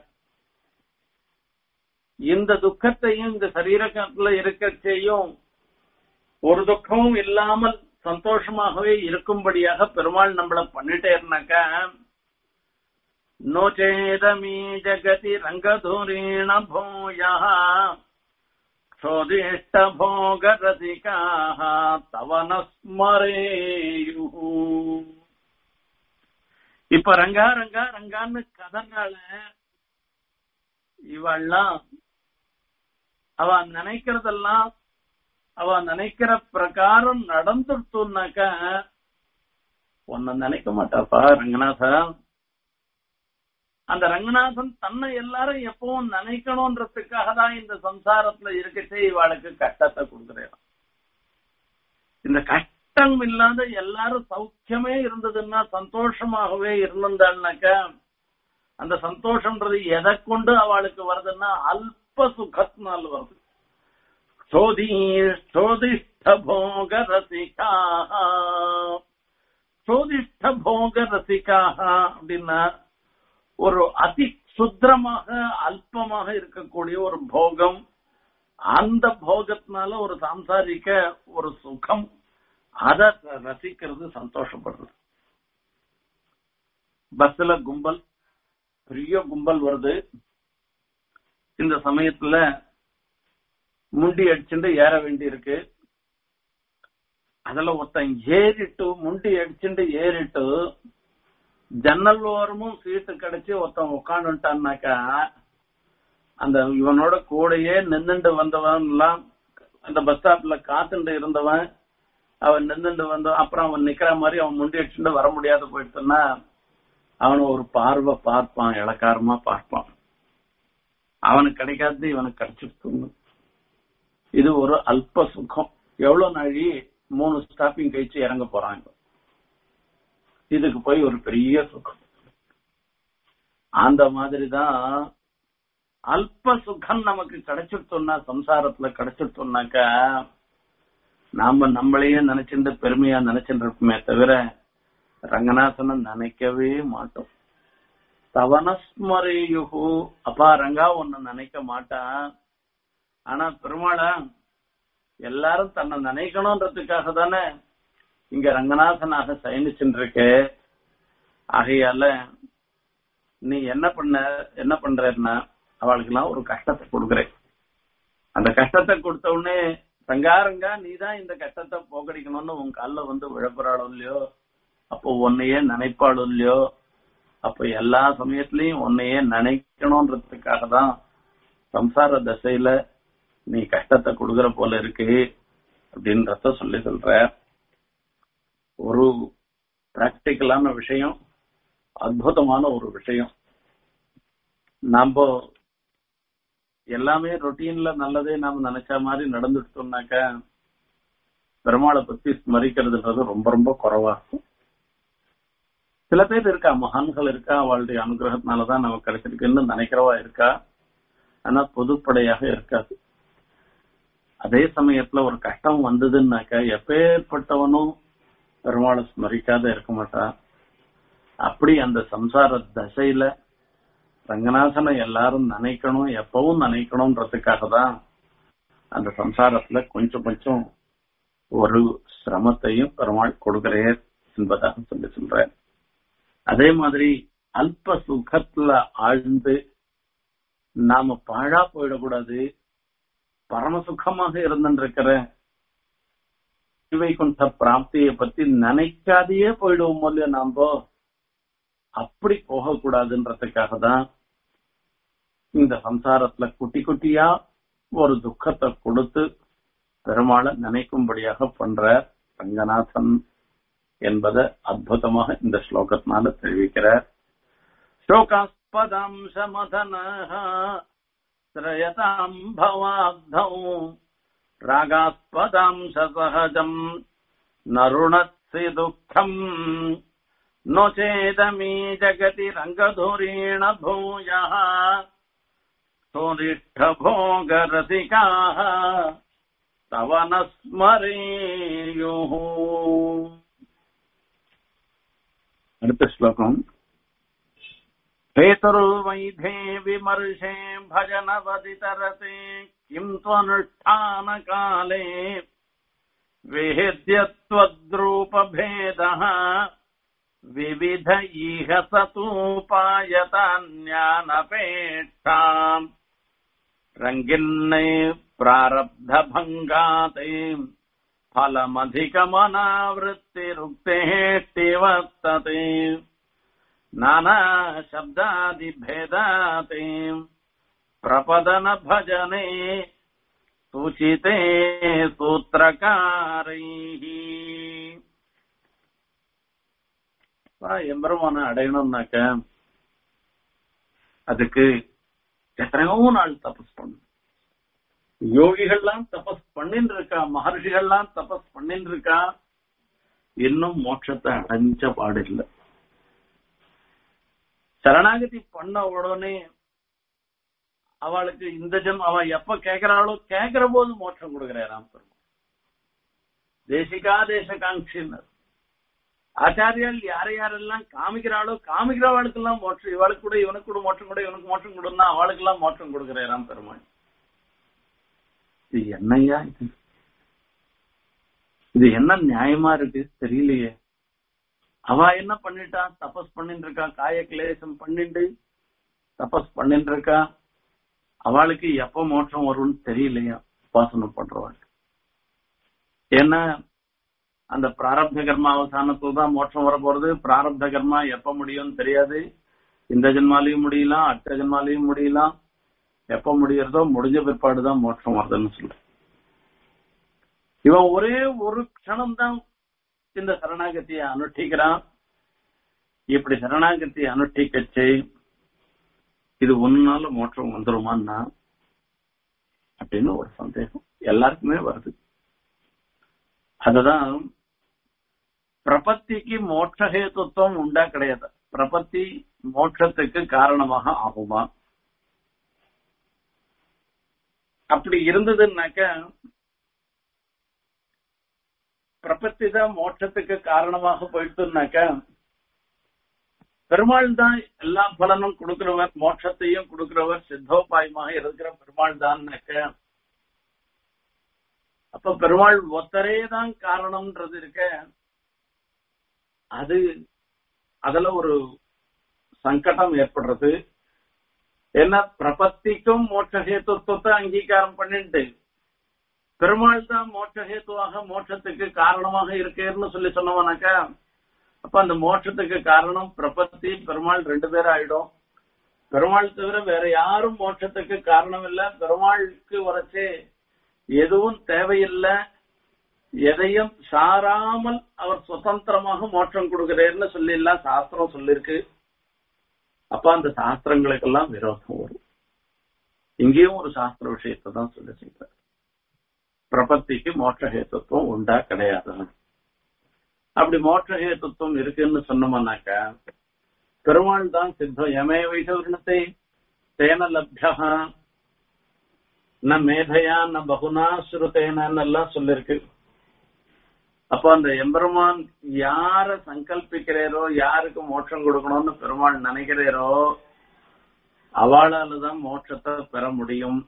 இந்த துக்கத்தையும் இந்த சரீரத்துல இருக்க செய்யும் ஒரு துக்கமும் இல்லாமல் சந்தோஷமாகவே இருக்கும்படியாக பெருமாள் நம்மள பண்ணிட்டேன்னாக்கா நோச்சேதமீ ஜகதி ரங்கதூரீண பூயா சோதிஷ்ட போக ரசிகாக தவன ஸ்மரேயு இப்ப ரங்கா ரங்கா ரங்கான்னு கதறால இவெல்லாம் அவ நினைக்கிறதெல்லாம் அவ நினைக்கிற பிரகாரம் நடந்துட்டுனாக்க உன்னை நினைக்க மாட்டாப்பா ரங்கநாதா அந்த ரங்கநாதன் தன்னை எல்லாரும் எப்பவும் நினைக்கணும்ன்றதுக்காக தான் இந்த சம்சாரத்துல இருக்கச்சே இவாளுக்கு கஷ்டத்தை கொடுக்குறேன் இந்த கஷ்டம் இல்லாத எல்லாரும் சௌக்கியமே இருந்ததுன்னா சந்தோஷமாகவே இருந்திருந்தாள்னாக்க அந்த சந்தோஷம்ன்றது எதை கொண்டு அவளுக்கு வருதுன்னா அல்ப சுகத்தினால் வருது சோதி சோதிஷ்ட போக ரசிகாக சோதிஷ்ட போக ரசிகாக அப்படின்னா ஒரு அதி சுத்திரமாக அல்பமாக இருக்கக்கூடிய ஒரு போகம் அந்த போகத்தினால ஒரு சாம்சாரிக்க ஒரு சுகம் அத ரசிக்கிறது சந்தோஷப்படுறது பஸ்ல கும்பல் பெரிய கும்பல் வருது இந்த சமயத்துல முண்டி அடிச்சுட்டு ஏற வேண்டி இருக்கு அதுல ஒருத்தன் ஏறிட்டு முண்டி அடிச்சுட்டு ஏறிட்டு ஜன்னல் ஓரமும் சீட்டு கிடைச்சு ஒருத்தன் உட்காந்துட்டான்னாக்கா அந்த இவனோட கூடயே நின்னுண்டு வந்தவன் எல்லாம் அந்த பஸ் ஸ்டாப்ல காத்துண்டு இருந்தவன் அவன் நின்னுண்டு வந்தவன் அப்புறம் அவன் நிக்கிற மாதிரி அவன் முண்டி அடிச்சுட்டு வர முடியாது போயிட்டுன்னா அவனை ஒரு பார்வை பார்ப்பான் இளக்காரமா பார்ப்பான் அவனுக்கு கிடைக்காது இவனுக்கு கிடைச்சிருக்கும் இது ஒரு அல்ப சுகம் எவ்வளவு நாழி மூணு ஸ்டாப்பிங் கழிச்சு இறங்க போறாங்க இதுக்கு போய் ஒரு பெரிய சுகம் அந்த மாதிரிதான் அல்ப சுகம் நமக்கு கிடைச்சிருத்தோம்னா சம்சாரத்துல கிடைச்சிருத்தோம்னாக்க நாம நம்மளையே நினைச்சிட்டு பெருமையா நினைச்சிட்டு இருப்போமே தவிர ரங்கநாதனை நினைக்கவே மாட்டோம் தவனஸ்மரேயுகு அப்பா ரங்கா ஒன்னு நினைக்க மாட்டான் ஆனா பெருமாளா எல்லாரும் தன்னை நினைக்கணும்ன்றதுக்காக தானே இங்க ரங்கநாதனாக சயனிச்சுருக்க ஆகையால நீ என்ன பண்ண என்ன பண்றன்னா அவளுக்கு எல்லாம் ஒரு கஷ்டத்தை கொடுக்குறேன் அந்த கஷ்டத்தை கொடுத்த உடனே ரங்காரங்கா நீ தான் இந்த கஷ்டத்தை போக்கடிக்கணும்னு உன் காலில் வந்து விழப்புறாளோ இல்லையோ அப்போ உன்னையே நினைப்பாளோ இல்லையோ அப்ப எல்லா சமயத்திலயும் உன்னையே நினைக்கணும்ன்றதுக்காக தான் சம்சார தசையில நீ கஷ்டத்தை கொடுக்கற போல இருக்கு அப்படின்றத சொல்லி சொல்ற ஒரு பிராக்டிக்கலான விஷயம் அற்புதமான ஒரு விஷயம் நாம எல்லாமே ரொட்டீன்ல நல்லதே நாம நினைச்ச மாதிரி நடந்துட்டோம்னாக்க பெருமாளை பத்தி ஸ்மரிக்கிறதுன்றது ரொம்ப ரொம்ப குறைவா இருக்கும் சில பேர் இருக்கா மகான்கள் இருக்கா அவளுடைய அனுகிரகத்தினாலதான் நமக்கு கிடைச்சிருக்குன்னு நினைக்கிறவா இருக்கா ஆனா பொதுப்படையாக இருக்காது அதே சமயத்துல ஒரு கஷ்டம் வந்ததுன்னாக்க எப்பேற்பட்டவனும் பெருமாளை ஸ்மரிக்காத இருக்க மாட்டான் அப்படி அந்த சம்சார தசையில ரங்கநாதனை எல்லாரும் நினைக்கணும் எப்பவும் நினைக்கணும்ன்றதுக்காக தான் அந்த சம்சாரத்துல கொஞ்சம் கொஞ்சம் ஒரு சிரமத்தையும் பெருமாள் கொடுக்கிறேன் என்பதாக சொல்லி சொல்றேன் அதே மாதிரி அல்ப சுகத்துல ஆழ்ந்து நாம பாழா போயிடக்கூடாது பரம சுகமாக இருந்துருக்கிற வைகுண்ட பிராப்தியை பத்தி நினைக்காதையே போயிடுவோம் இல்லையா நாம அப்படி போகக்கூடாதுன்றதுக்காக தான் இந்த சம்சாரத்துல குட்டி குட்டியா ஒரு துக்கத்தை கொடுத்து பெருமாளை நினைக்கும்படியாக பண்ற ரங்கநாதன் என்பதை அற்புதமாக இந்த ஸ்லோகத்தினால தெரிவிக்கிறார் ஸ்லோகாஸ்பதாம்சமதன திரயதாம் பவாப்தௌ ராகாஸ்பதாம்ச சகஜம் நருணத்சி துக்கம் नो चेदमी जगति रङ्गधुरीण भूयः सोनिष्ठभोगरसिकाः तव न स्मरेयुः அடுத்த ஸ்லோகம் हेतुर्वैधे विमर्शे भजनवदितरते किम् त्वनुष्ठानकाले वेद्यत्वद्रूपभेदः विविध इह सतूपायतान्यानपेक्षाम् रङ्गिन्ने प्रारब्धभङ्गाते फलमधिकमनावृत्तिरुक्तेः वर्तते नानाशब्दादिभेदाते प्रपदनभजने सूचिते சூத்திரக்காரைः எம்பெருமான அடையணும்னாக்க அதுக்கு எத்தனையோ நாள் தபஸ் பண்ணும் யோகிகள்லாம் தபஸ் பண்ணின்னு இருக்கா மகர்ஷிகள்லாம் தபஸ் பண்ணின்னு இருக்கா இன்னும் மோட்சத்தை அடைஞ்ச பாடில்லை சரணாகதி பண்ண உடனே அவளுக்கு இந்த ஜென்ம அவ எப்ப கேக்குறாளோ கேக்குற போது மோட்சம் கொடுக்கிறாராம் பெருமாள் தேசிகா தேசகாங்கினர் ஆச்சாரியால் யார யாரெல்லாம் காமிக்கிறாளோ காமிக்கிறவாளுக்கு எல்லாம் மோட்சம் இவளுக்கு கூட இவனுக்கு கூட மோட்சம் கூட இவனுக்கு மோட்சம் கொடுன்னா அவளுக்கு எல்லாம் மோட்சம் கொடுக்கிறாராம் பெருமாள் இது என்னையா இது இது என்ன நியாயமா இருக்கு தெரியலையே அவ என்ன பண்ணிட்டா தபஸ் பண்ணிட்டு இருக்கா காய கிளேசம் பண்ணிட்டு தபஸ் பண்ணிட்டு இருக்கா அவளுக்கு எப்ப மோட்சம் வரும்னு தெரியலையா உபாசனை பண்றவாள் ஏன்னா அந்த பிராரப்த கர்மா அவசானத்துல தான் மோட்சம் வர போறது பிராரப்த கர்மா எப்ப முடியும்னு தெரியாது இந்த ஜென்மாலையும் முடியலாம் அடுத்த ஜென்மாலையும் முடியலாம் எப்ப முடியறதோ முடிஞ்ச பிற்பாடுதான் மோட்சம் வருதுன்னு சொல்லு இவன் ஒரே ஒரு க்ஷணம் தான் இந்த சரணாகத்தியை அனுஷ்டிக்கிறான் இப்படி சரணாகத்தியை அனுஷ்டிக்கச்சு இது ஒன்னால மோட்சம் வந்துருமான்னா அப்படின்னு ஒரு சந்தேகம் எல்லாருக்குமே வருது அதுதான் பிரபத்திக்கு மோட்சஹேத்துவம் உண்டா கிடையாது பிரபத்தி மோட்சத்துக்கு காரணமாக ஆகுமா அப்படி இருந்ததுன்னாக்க பிரபத்தி தான் மோட்சத்துக்கு காரணமாக போயிட்டுனாக்க பெருமாள் தான் எல்லா பலனும் கொடுக்கிறவர் மோட்சத்தையும் கொடுக்கிறவர் சித்தோபாயமாக இருக்கிற பெருமாள் தான்னாக்க அப்ப பெருமாள் ஒத்தரே தான் காரணம்ன்றது இருக்க அது அதுல ஒரு சங்கடம் ஏற்படுறது ஏன்னா பிரபத்திக்கும் மோட்சஹேத்துவத்தை அங்கீகாரம் பண்ணிட்டு பெருமாள் தான் மோட்சஹேத்துவாக மோட்சத்துக்கு காரணமாக இருக்கேன்னு சொல்லி சொன்னவனாக்கா அப்ப அந்த மோட்சத்துக்கு காரணம் பிரபத்தி பெருமாள் ரெண்டு பேரும் ஆயிடும் பெருமாள் தவிர வேற யாரும் மோட்சத்துக்கு காரணம் இல்ல பெருமாளுக்கு வரைச்சே எதுவும் தேவையில்லை எதையும் சாராமல் அவர் சுதந்திரமாக மோட்சம் கொடுக்கிறேன்னு சொல்லி எல்லாம் சாஸ்திரம் சொல்லிருக்கு அப்ப அந்த சாஸ்திரங்களுக்கெல்லாம் விரோதம் வரும் இங்கேயும் ஒரு சாஸ்திர விஷயத்தை தான் சொல்லி சொல்றாரு பிரபத்திக்கு மோட்ச ஹேத்துவம் உண்டா கிடையாது அப்படி மோட்ச ஹேத்துவம் இருக்குன்னு சொன்னோம்னாக்கா பெருமாள் தான் சித்தம் யமே வைஷவர்ணத்தை தேன லப்யா ந மேதையா ந பகுனா ஸ்ருதேனன்னு எல்லாம் சொல்லிருக்கு அப்போ அந்த எம்பெருமான் யார சங்கல்பிக்கிறேரோ யாருக்கு மோட்சம் கொடுக்கணும்னு பெருமாள் நினைக்கிறேரோ அவளால தான் மோட்சத்தை பெற முடியும்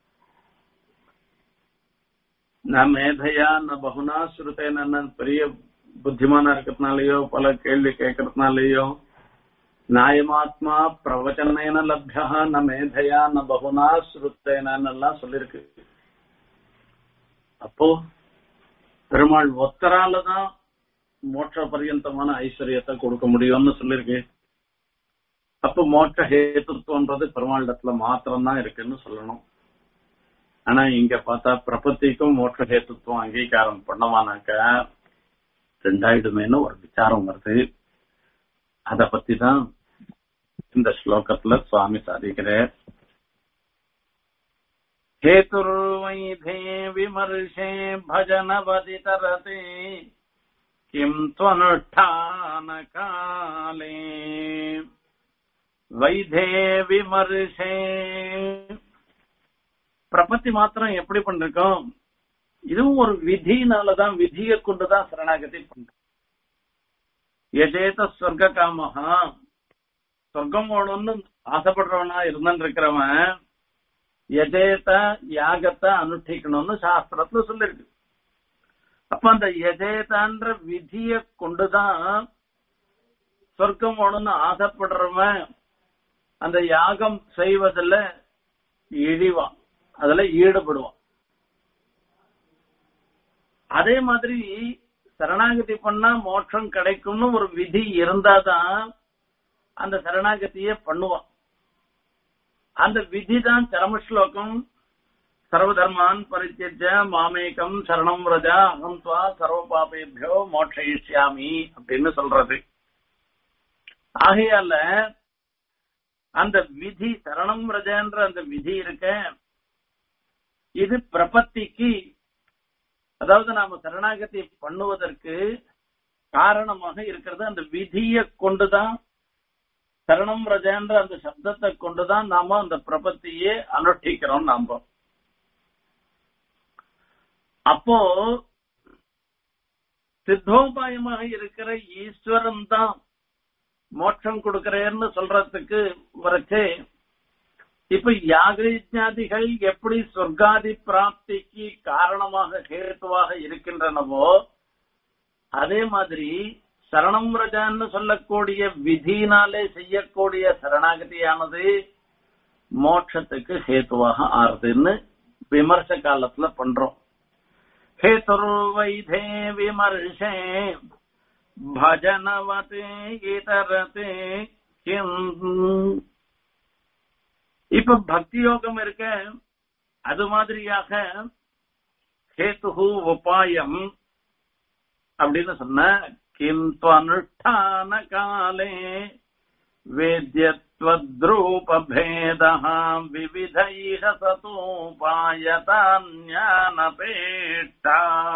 ந மேதையா ந பகுனா ஸ்ருதேன பெரிய புத்திமானா இருக்கிறதுனாலயோ பல கேள்வி கேட்கறதுனாலயோ நியாயமாத்மா பிரவச்சனேன லப்யா ந மேதையா ந பகுனா ஸ்ருத்தேனன்னு எல்லாம் சொல்லிருக்கு அப்போ பெருமாள் ஒத்தரால தான் மோட்ச பரியந்தமான ஐஸ்வர்யத்தை கொடுக்க முடியும்னு சொல்லிருக்கு அப்ப மோட்ச ஹேத்துவன்றது பெருமாளிடத்துல மாத்திரம் தான் இருக்குன்னு சொல்லணும் ஆனா இங்க பார்த்தா பிரபத்திக்கும் மோட்ச ஹேத்துவம் அங்கீகாரம் பண்ணவானாக்க ரெண்டாயிடுமேனு ஒரு விசாரம் வருது அத பத்தி தான் இந்த ஸ்லோகத்துல சுவாமி சாதிக்கிறார் हेतुर्वैधे विमर्शे भजनवदितरते किम् त्वनुष्ठानकाले வைதே விமர்சே பிரபத்தி மாத்திரம் எப்படி பண்ணிருக்கோம் இதுவும் ஒரு விதினாலதான் விதியை கொண்டுதான் சரணாகதி பண்றோம் எஜேத சொர்க்க காமஹா சொர்க்கம் போகணும்னு ஆசைப்படுறவனா இருந்துட்டு இருக்கிறவன் எஜேத யாகத்தை அனுஷ்டிக்கணும்னு சாஸ்திரத்துல சொல்லிருக்கு அப்ப அந்த எஜேதான்ற விதியை கொண்டுதான் சொர்க்கம் போகணும்னு ஆசைப்படுறவன் அந்த யாகம் செய்வதில் இழிவான் அதுல ஈடுபடுவான் அதே மாதிரி சரணாகதி பண்ணா மோட்சம் கிடைக்கும்னு ஒரு விதி இருந்தாதான் அந்த சரணாகதியை பண்ணுவான் அந்த விதி தான் சரமஸ்லோகம் சர்வதர்மான் பரித்தியஜ மாமேகம் சரணம் ரஜா அகம் துவா சர்வ பாபேபியோ மோட்சயிஷ்யாமி அப்படின்னு சொல்றது ஆகையால அந்த விதி சரணம் ரஜன்ற அந்த விதி இருக்க இது பிரபத்திக்கு அதாவது நாம சரணாகதி பண்ணுவதற்கு காரணமாக இருக்கிறது அந்த விதியை கொண்டுதான் சரணம் ரஜன்ற அந்த சப்தத்தை கொண்டுதான் நாம அந்த பிரபத்தியே அனுஷ்டிக்கிறோம் நாம அப்போ சித்தோபாயமாக இருக்கிற ஈஸ்வரன் தான் மோட்சம் கொடுக்கிறேன்னு சொல்றதுக்கு வரைச்சே இப்ப யாகரிஜாதிகள் எப்படி சொர்க்காதி பிராப்திக்கு காரணமாக ஹேத்துவாக இருக்கின்றனவோ அதே மாதிரி சரணம் ரஜான்னு சொல்லக்கூடிய விதியினாலே செய்யக்கூடிய சரணாகதியானது மோட்சத்துக்கு ஹேத்துவாக ஆறுதுன்னு விமர்ச காலத்துல பண்றோம் ஹேதுர்வைதே விமர்சே பஜனவதே இதரதே இப்ப பக்தி யோகம் இருக்க அது மாதிரியாக ஹேத்து உபாயம் அப்படின்னு சொன்ன கிந்து அனுஷ்டான காலே வேத்யத்வத்ரூபேத விவிதைஹ சதோபாயதான்யானபேட்டா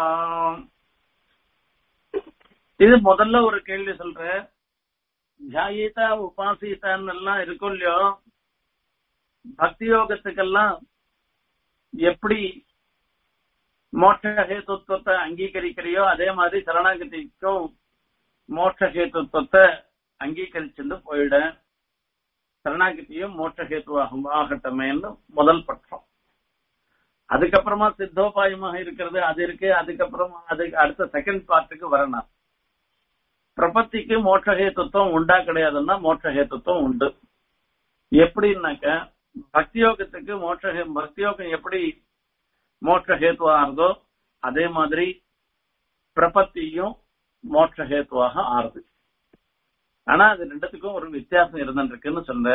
இது முதல்ல ஒரு கேள்வி சொல்றேன் தியாயிதா உபாசிதான்னு எல்லாம் இருக்கும் இல்லையோ பக்தி யோகத்துக்கெல்லாம் எப்படி மோட்ச ஹேத்துவத்தை அங்கீகரிக்கிறியோ அதே மாதிரி சரணாகதிக்கும் மோட்ச ஹேத்துவத்தை அங்கீகரிச்சுட்டு போயிட சரணாகதியும் மோட்ச ஹேத்துவாகும் ஆகட்டமேன்னு முதல் பட்சம் அதுக்கப்புறமா சித்தோபாயமாக இருக்கிறது அது இருக்கு அதுக்கப்புறமா அதுக்கு அடுத்த செகண்ட் பார்ட்டுக்கு வரணும் பிரபத்திக்கு மோட்சஹேத்துவம் உண்டா கிடையாதுன்னா மோட்சஹேத்துவம் உண்டு எப்படின்னாக்க பக்தியோகத்துக்கு மோட்ச பக்தியோகம் எப்படி மோட்சஹேத்துவா ஆறுதோ அதே மாதிரி பிரபத்தியும் மோட்சஹேத்துவாக ஆறுது ஆனா அது ரெண்டுத்துக்கும் ஒரு வித்தியாசம் இருந்துருக்குன்னு சொல்ல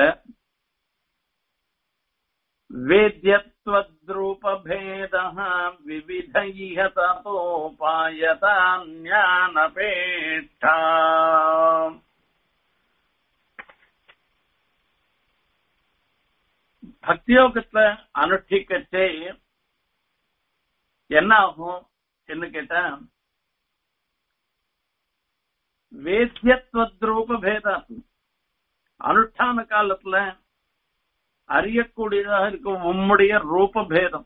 வேத்யத்வத்ரூபேத விவிதைஹ ததோபாயதான்யானபேட்டா பக்தியோகத்துல அனுஷ்டிக்கச்சே என்ன ஆகும் என்ன கேட்டா வேத்தியத்வத்ரூப பேதம் அனுஷ்டான காலத்துல அறியக்கூடியதாக இருக்கும் உம்முடைய ரூப பேதம்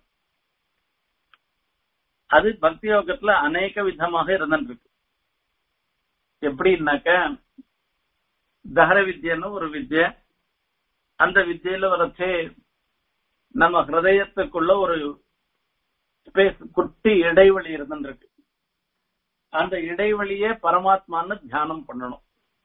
அது பக்தி யோகத்துல அநேக விதமாக இருந்துருக்கு எப்படின்னாக்க தஹர வித்யன்னு ஒரு வித்ய அந்த வித்தியில வரச்சே நம்ம ஹிருதயத்துக்குள்ள ஒரு ஸ்பேஸ் குட்டி இடைவெளி இருந்துருக்கு அந்த இடைவெளியே பரமாத்மான்னு தியானம் பண்ணணும்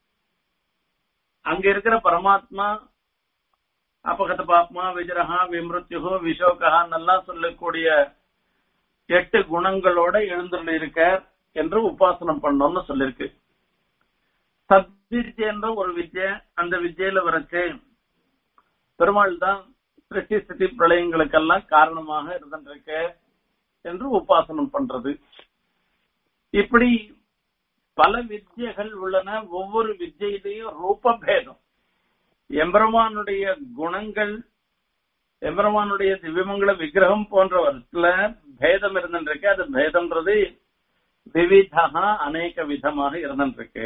அங்க இருக்கிற பரமாத்மா அபகத பாப்மா விஜரஹா விமிருத்யுகோ விஷோகஹான்னெல்லாம் சொல்லக்கூடிய எட்டு குணங்களோட எழுந்துள்ள இருக்கார் என்று உபாசனம் பண்ணோம்னு சொல்லிருக்கு சத்வித்ய என்ற ஒரு வித்ய அந்த வித்யில வரச்சு பெருமாள் தான் சிருஷ்டி ஸ்திதி பிரளயங்களுக்கெல்லாம் காரணமாக இருந்திருக்கு என்று உபாசனம் பண்றது இப்படி பல வித்யகள் உள்ளன ஒவ்வொரு வித்யிலையும் ரூபபேதம் எம்பெருமானுடைய குணங்கள் எம்பெருமானுடைய திவ்யமங்கள விக்கிரகம் போன்றவற்றில பேதம் இருந்துருக்கு அது பேதம்ன்றது விவிதா அநேக விதமாக இருந்துருக்கு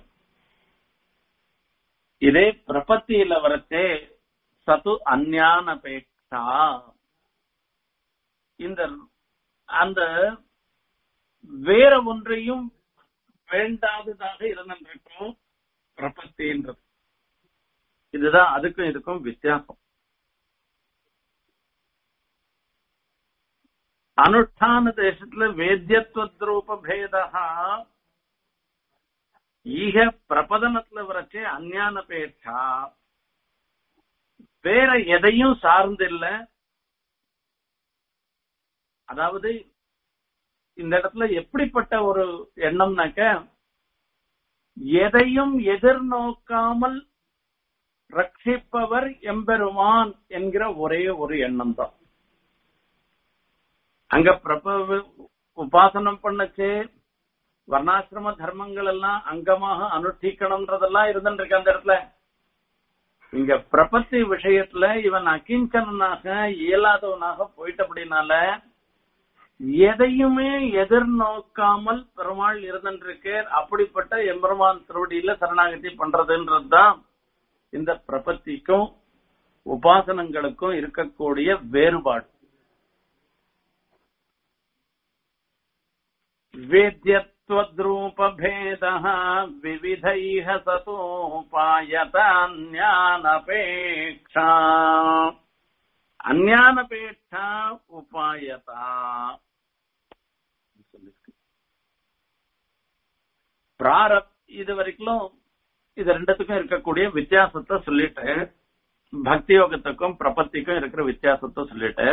இதே பிரபத்தியில வரச்சே சது அந்யானபேட்சா இந்த அந்த வேற ஒன்றையும் வேண்டாததாக இருந்திருக்கும் பிரபத்தின்றது இதுதான் அதுக்கும் இதுக்கும் வித்தியாசம் அனுஷ்டான தேசத்துல வேத்தியத்துவரூப பேதா ஈக பிரபதனத்துல வரச்சே அஞ்ஞானபேட்சா வேற எதையும் சார்ந்தில்ல அதாவது இந்த இடத்துல எப்படிப்பட்ட ஒரு எண்ணம்னாக்க எதையும் எதிர்நோக்காமல் ரட்சிப்பவர் எம்பெருமான் என்கிற ஒரே ஒரு எண்ணம் தான் அங்க பிரப உபாசனம் பண்ணச்சே வர்ணாசிரம தர்மங்கள் எல்லாம் அங்கமாக அனுஷ்டிக்கணும்ன்றதெல்லாம் இருந்துருக்கு அந்த இடத்துல இங்க பிரபத்தி விஷயத்துல இவன் அகிஞ்சனாக இயலாதவனாக போயிட்டபடினால எதையுமே எதிர்நோக்காமல் பெருமாள் இருந்திருக்கார் அப்படிப்பட்ட எம்பெருமான் திருவடியில சரணாகதி பண்றதுன்றதுதான் இந்த பிரபத்திக்கும் உபாசனங்களுக்கும் இருக்கக்கூடிய வேறுபாடு वेद्यत्वद्रूपभेदः विविधैः सतोपायतान्यानपेक्षा अन्यानपेक्षा उपायता பிராரப் இது வரைக்கும் இது ரெண்டுத்துக்கும் இருக்கக்கூடிய வித்தியாசத்தை சொல்லிட்டு பக்தி யோகத்துக்கும் பிரபத்திக்கும் இருக்கிற வித்தியாசத்தை சொல்லிட்டு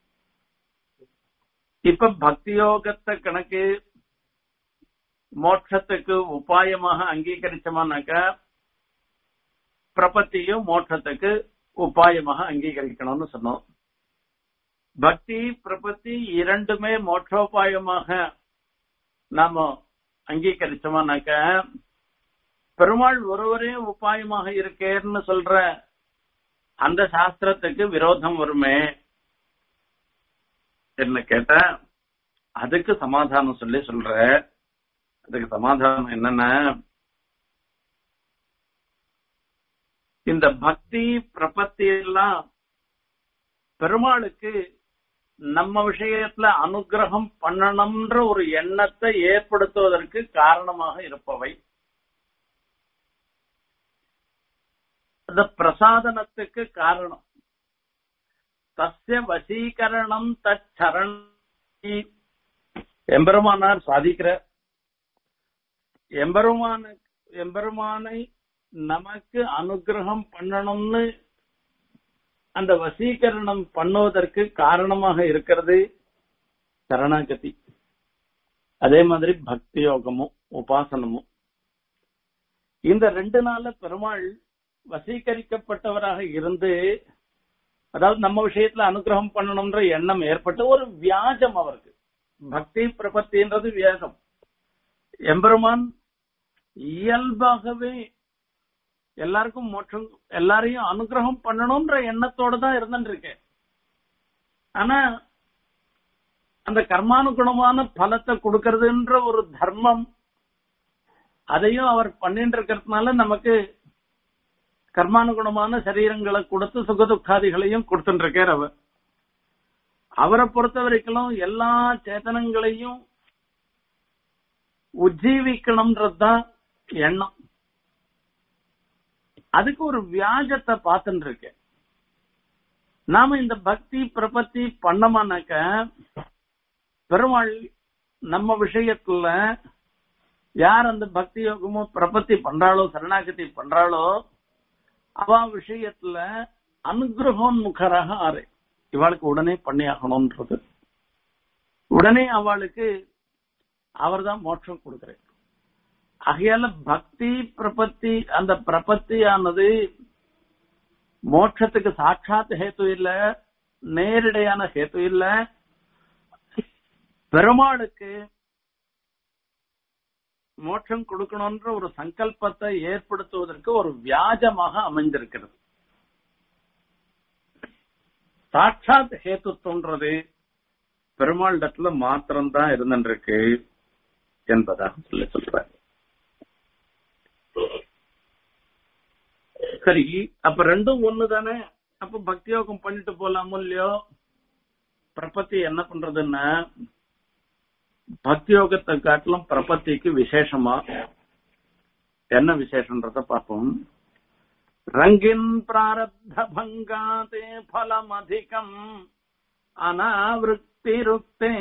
இப்ப பக்தி யோகத்தை கணக்கு மோட்சத்துக்கு உபாயமாக அங்கீகரிச்சோமானாக்க பிரபத்தியும் மோட்சத்துக்கு உபாயமாக அங்கீகரிக்கணும்னு சொன்னோம் பக்தி பிரபத்தி இரண்டுமே மோட்சோபாயமாக நாம அங்கீகரிச்சோமானாக்க பெருமாள் ஒருவரே உபாயமாக இருக்கேன்னு சொல்ற அந்த சாஸ்திரத்துக்கு விரோதம் வருமே என்ன கேட்ட அதுக்கு சமாதானம் சொல்லி சொல்ற அதுக்கு சமாதானம் என்னன்னா இந்த பக்தி பிரபத்தி எல்லாம் பெருமாளுக்கு நம்ம விஷயத்துல அனுகிரகம் பண்ணணும்ன்ற ஒரு எண்ணத்தை ஏற்படுத்துவதற்கு காரணமாக இருப்பவை அந்த பிரசாதனத்துக்கு காரணம் தஸ்ய வசீகரணம் தச்சரண் எம்பெருமானார் சாதிக்கிற எம்பெருமான எம்பெருமானை நமக்கு அனுகிரகம் பண்ணணும்னு அந்த வசீகரணம் பண்ணுவதற்கு காரணமாக இருக்கிறது சரணாகதி அதே மாதிரி பக்தி யோகமும் உபாசனமும் இந்த ரெண்டு நாள்ல பெருமாள் வசீகரிக்கப்பட்டவராக இருந்து அதாவது நம்ம விஷயத்துல அனுகிரகம் பண்ணணும்ன்ற எண்ணம் ஏற்பட்டு ஒரு வியாஜம் அவருக்கு பக்தி பிரபத்தின்றது வியாஜம் எம்பெருமான் இயல்பாகவே எல்லாருக்கும் மோட்சம் எல்லாரையும் அனுகிரகம் பண்ணணும்ன்ற எண்ணத்தோட தான் இருந்துருக்கேன் ஆனா அந்த கர்மானுகுணமான பலத்தை கொடுக்கறதுன்ற ஒரு தர்மம் அதையும் அவர் பண்ணிட்டு இருக்கிறதுனால நமக்கு கர்மானுகுணமான சரீரங்களை கொடுத்து சுகதுக்காதிகளையும் கொடுத்துட்டு இருக்கார் அவர் அவரை பொறுத்த வரைக்கும் எல்லா சேதனங்களையும் உஜ்ஜீவிக்கணும்ன்றதுதான் எண்ணம் அதுக்கு ஒரு வியாஜத்தை பார்த்துட்டு இருக்கேன் நாம இந்த பக்தி பிரபத்தி பண்ணமானாக்க பெருமாள் நம்ம விஷயத்துல யார் அந்த பக்தி யோகமோ பிரபத்தி பண்றாளோ சரணாகதி பண்றாளோ அவ விஷயத்துல அனுகிரகம் முகராக ஆறு இவாளுக்கு உடனே பண்ணி ஆகணும்ன்றது உடனே அவளுக்கு அவர் தான் மோட்சம் கொடுக்கிறார் ஆகையால பக்தி பிரபத்தி அந்த பிரபத்தியானது மோட்சத்துக்கு சாட்சாத் ஹேத்து இல்ல நேரடியான ஹேத்து இல்ல பெருமாளுக்கு மோட்சம் கொடுக்கணும்ன்ற ஒரு சங்கல்பத்தை ஏற்படுத்துவதற்கு ஒரு வியாஜமாக அமைந்திருக்கிறது சாட்சாத் ஹேத்துவன்றது பெருமாளிடத்துல மாத்திரம்தான் இருந்துருக்கு என்பதாக சொல்லி சொல்றாரு சரி அப்ப ரெண்டும் ஒண்ணு தானே அப்ப பக்தி யோகம் பண்ணிட்டு போலாமோ இல்லையோ பிரபத்தி என்ன பண்றதுன்னா பக்தி யோகத்தை காட்டிலும் பிரபத்திக்கு விசேஷமா என்ன விசேஷன்றத பார்ப்போம் ரங்கின் பிராரப்த பங்காதே பலம் அதிகம் அனாவிருத்திருக்தே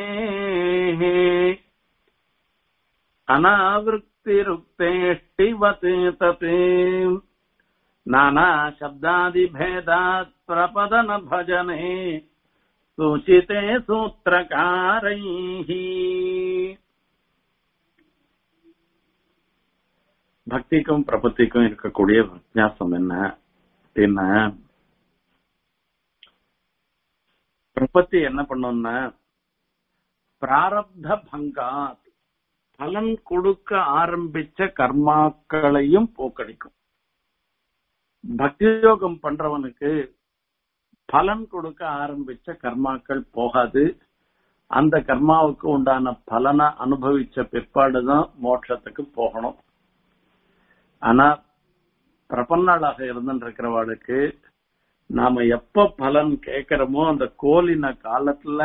अनावृत्तिरुक्तेष्टिवते तत् नाना शब्दादिभेदात् प्रपदन भजने सूचिते सूत्रकारैः பக்திக்கும் பிரபத்திக்கும் இருக்கக்கூடிய வித்தியாசம் என்ன அப்படின்னா பிரபத்தி என்ன பண்ணும்னா பிராரப்த பங்காத் பலன் கொடுக்க ஆரம்பிச்ச கர்மாக்களையும் போக்கடிக்கும் பக்தி யோகம் பண்றவனுக்கு பலன் கொடுக்க ஆரம்பிச்ச கர்மாக்கள் போகாது அந்த கர்மாவுக்கு உண்டான பலனை அனுபவிச்ச பிற்பாடுதான் மோட்சத்துக்கு போகணும் ஆனா பிரபன்னாளாக இருந்துருக்கிறவாளுக்கு நாம எப்ப பலன் கேட்கிறோமோ அந்த கோலின காலத்துல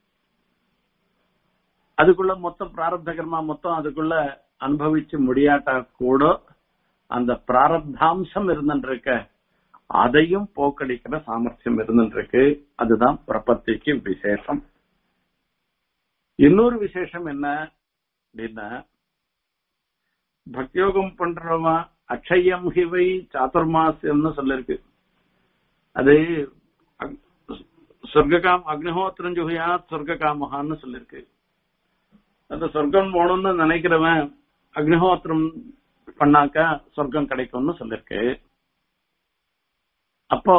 அதுக்குள்ள மொத்தம் பிராரப்த கர்மா மொத்தம் அதுக்குள்ள அனுபவிச்சு முடியாட்டா கூட அந்த பிராரப்தாம்சம் இருந்துருக்க அதையும் போக்கடிக்கிற சாமர்த்தியம் இருந்துருக்கு அதுதான் பிரபத்திக்கு விசேஷம் இன்னொரு விசேஷம் என்ன அப்படின்னா பக்தியோகம் பண்றவன் அக்ஷயம் ஹிவை சாதுர்மாசியம்னு சொல்லிருக்கு அது சொர்க்காம் அக்னிஹோத்திரம் ஜுகையா சொர்க்க காமகான்னு சொல்லிருக்கு அந்த சொர்க்கம் போகணும்னு நினைக்கிறவன் அக்னிஹோத்திரம் பண்ணாக்கா சொர்க்கம் கிடைக்கும்னு சொல்லிருக்கு அப்போ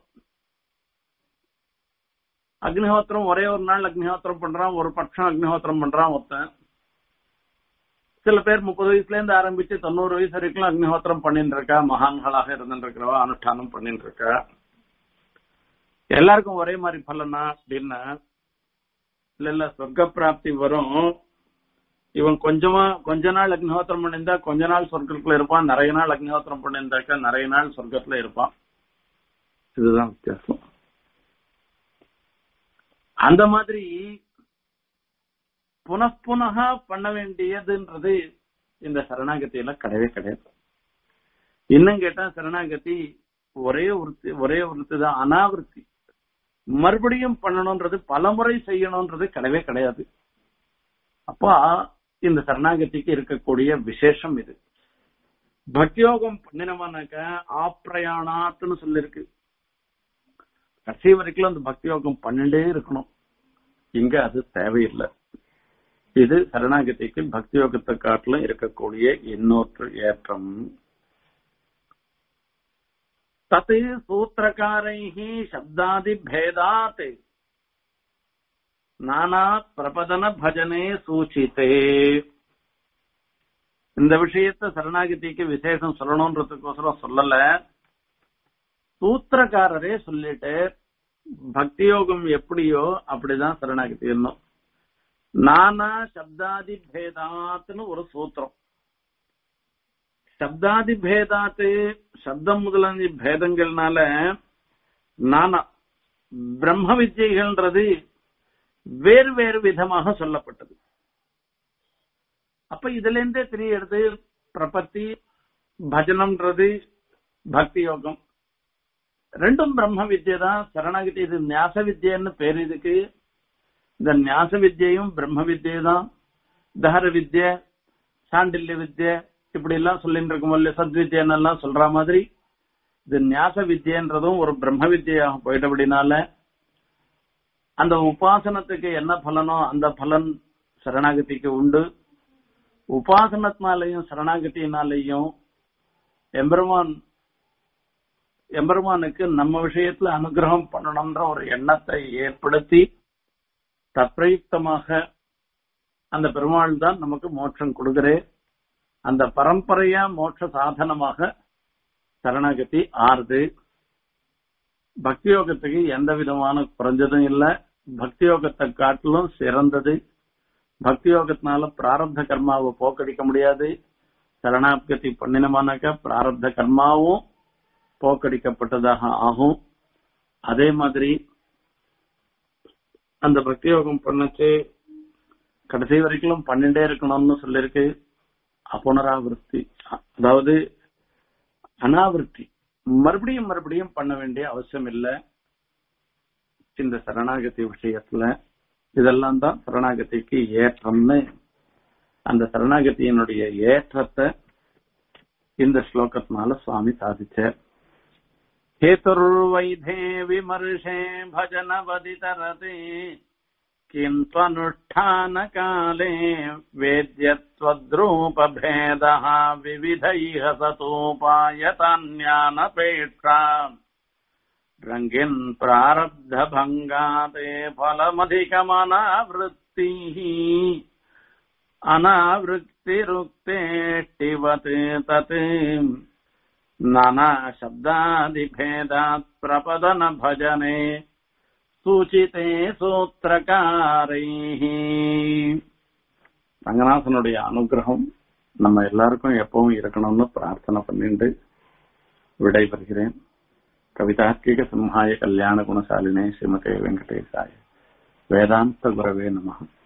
அக்னிஹோத்திரம் ஒரே ஒரு நாள் அக்னிஹோத்திரம் பண்றான் ஒரு பட்சம் அக்னிஹோத்திரம் பண்றான் ஒருத்தன் சில பேர் முப்பது வயசுல இருந்து ஆரம்பிச்சு தொண்ணூறு வயசு வரைக்கும் அக்னிஹோத்திரம் பண்ணிட்டு இருக்கா மகான்களாக இருந்துட்டு இருக்கிறவா அனுஷ்டானம் பண்ணிட்டு இருக்கா எல்லாருக்கும் ஒரே மாதிரி பலனா அப்படின்னா இல்ல இல்ல சொர்க்க பிராப்தி வரும் இவன் கொஞ்சமா கொஞ்ச நாள் அக்னிஹோத்திரம் பண்ணியிருந்தா கொஞ்ச நாள் சொர்க்கத்துல இருப்பான் நிறைய நாள் அக்னிஹோத்திரம் பண்ணியிருந்தாக்கா நிறைய நாள் சொர்க்கத்துல இருப்பான் இதுதான் வித்தியாசம் அந்த மாதிரி புனப்புனகா பண்ண வேண்டியதுன்றது இந்த சரணாகத்தியில கிடையவே கிடையாது இன்னும் கேட்டா சரணாகதி ஒரே ஒருத்தி ஒரே ஒருத்தி தான் அனாவிருத்தி மறுபடியும் பண்ணணும்ன்றது பலமுறை செய்யணும்ன்றது கிடையவே கிடையாது அப்பா இந்த சரணாகதிக்கு இருக்கக்கூடிய விசேஷம் இது பக்தியோகம் பண்ணினவனாக்க ஆப்ரயாணாத்துன்னு சொல்லிருக்கு கடைசி வரைக்கும் அந்த பக்தியோகம் பண்ணிட்டே இருக்கணும் இங்க அது தேவையில்லை இது சரணாகதிக்கு பக்தி யோகத்தை காட்டிலும் இருக்கக்கூடிய இன்னொரு ஏற்றம் தத் சூத்திரக்காரை சப்தாதி பேதாத் நானா பிரபதன பஜனே சூச்சித்தே இந்த விஷயத்த சரணாகதிக்கு விசேஷம் சொல்லணும்ன்றதுக்கோசரம் சொல்லல சூத்திரக்காரரே சொல்லிட்டு பக்தி யோகம் எப்படியோ அப்படிதான் சரணாகதி இன்னும் நானா சப்தாதி பேதாத்னு ஒரு சூத்திரம் சப்தாதி பேதாத்து சப்தம் முதலான பேதங்கள்னால நானா பிரம்ம வித்யைகள்ன்றது வேறு வேறு விதமாக சொல்லப்பட்டது அப்ப இதுல இருந்தே தெரியறது பிரபத்தி பஜனம்ன்றது பக்தி யோகம் ரெண்டும் பிரம்ம வித்யை தான் சரணாகதி இது ஞாச வித்யன்னு பேர் இதுக்கு இந்த ஞாச வித்யையும் பிரம்ம வித்யை தான் தஹர வித்ய சாண்டில்ய வித்ய இப்படி எல்லாம் சொல்லிட்டு இருக்கும் இல்லையா சத்வித்யன்னு எல்லாம் சொல்ற மாதிரி இது ஞாச வித்யன்றதும் ஒரு பிரம்ம வித்யாக போயிட்டபடினால அந்த உபாசனத்துக்கு என்ன பலனோ அந்த பலன் சரணாகதிக்கு உண்டு உபாசனத்தினாலையும் சரணாகதியினாலையும் எம்பெருமான் எம்பெருமானுக்கு நம்ம விஷயத்துல அனுகிரகம் பண்ணணும்ன்ற ஒரு எண்ணத்தை ஏற்படுத்தி தற்பிரயுக்தமாக அந்த பெருமாள் தான் நமக்கு மோட்சம் கொடுக்கிறே அந்த பரம்பரையா மோட்ச சாதனமாக சரணாகதி ஆறுது பக்தி யோகத்துக்கு எந்த விதமான குறைஞ்சதும் இல்ல பக்தி யோகத்தை காட்டிலும் சிறந்தது பக்தி யோகத்தினால பிராரப்த கர்மாவை போக்கடிக்க முடியாது சரணாகதி பண்ணினமானாக்க பிராரப்த கர்மாவும் போக்கடிக்கப்பட்டதாக ஆகும் அதே மாதிரி அந்த பக்தி யோகம் பண்ணச்சு கடைசி வரைக்கும் பண்ணிட்டே இருக்கணும்னு சொல்லிருக்கு அப்புனராவிருத்தி அதாவது அனாவிருத்தி மறுபடியும் மறுபடியும் பண்ண வேண்டிய அவசியம் இல்லை இந்த சரணாகதி விஷயத்துல இதெல்லாம் தான் சரணாகதிக்கு ஏற்றம்னு அந்த சரணாகதியினுடைய ஏற்றத்தை இந்த ஸ்லோகத்தினால சுவாமி சாதிச்சார் हेतुर्वैधे विमर्शे भजनवदितरते किन्त्वनुष्ठानकाले वेद्यत्वद्रूपभेदः विविध इह सतोपायतान्यानपेक्षा रङ्गिन् प्रारब्धभङ्गाते फलमधिकमनावृत्तिः अनावृत्तिरुक्तेष्टिवत् तत् नाना शब्दादिभेदात् प्रपदन भजने சூச்சிதே சூத்திரகாரைஹ ரங்கநாதனுடைய அனுகிரகம் நம்ம எல்லாருக்கும் எப்பவும் இருக்கணும்னு பிரார்த்தனை பண்ணிட்டு விடைபெறுகிறேன் கவிதார்க்கிக சிம்ஹாய கல்யாண குணசாலினே ஸ்ரீமதே வெங்கடேசாய வேதாந்த குரவே நமகம்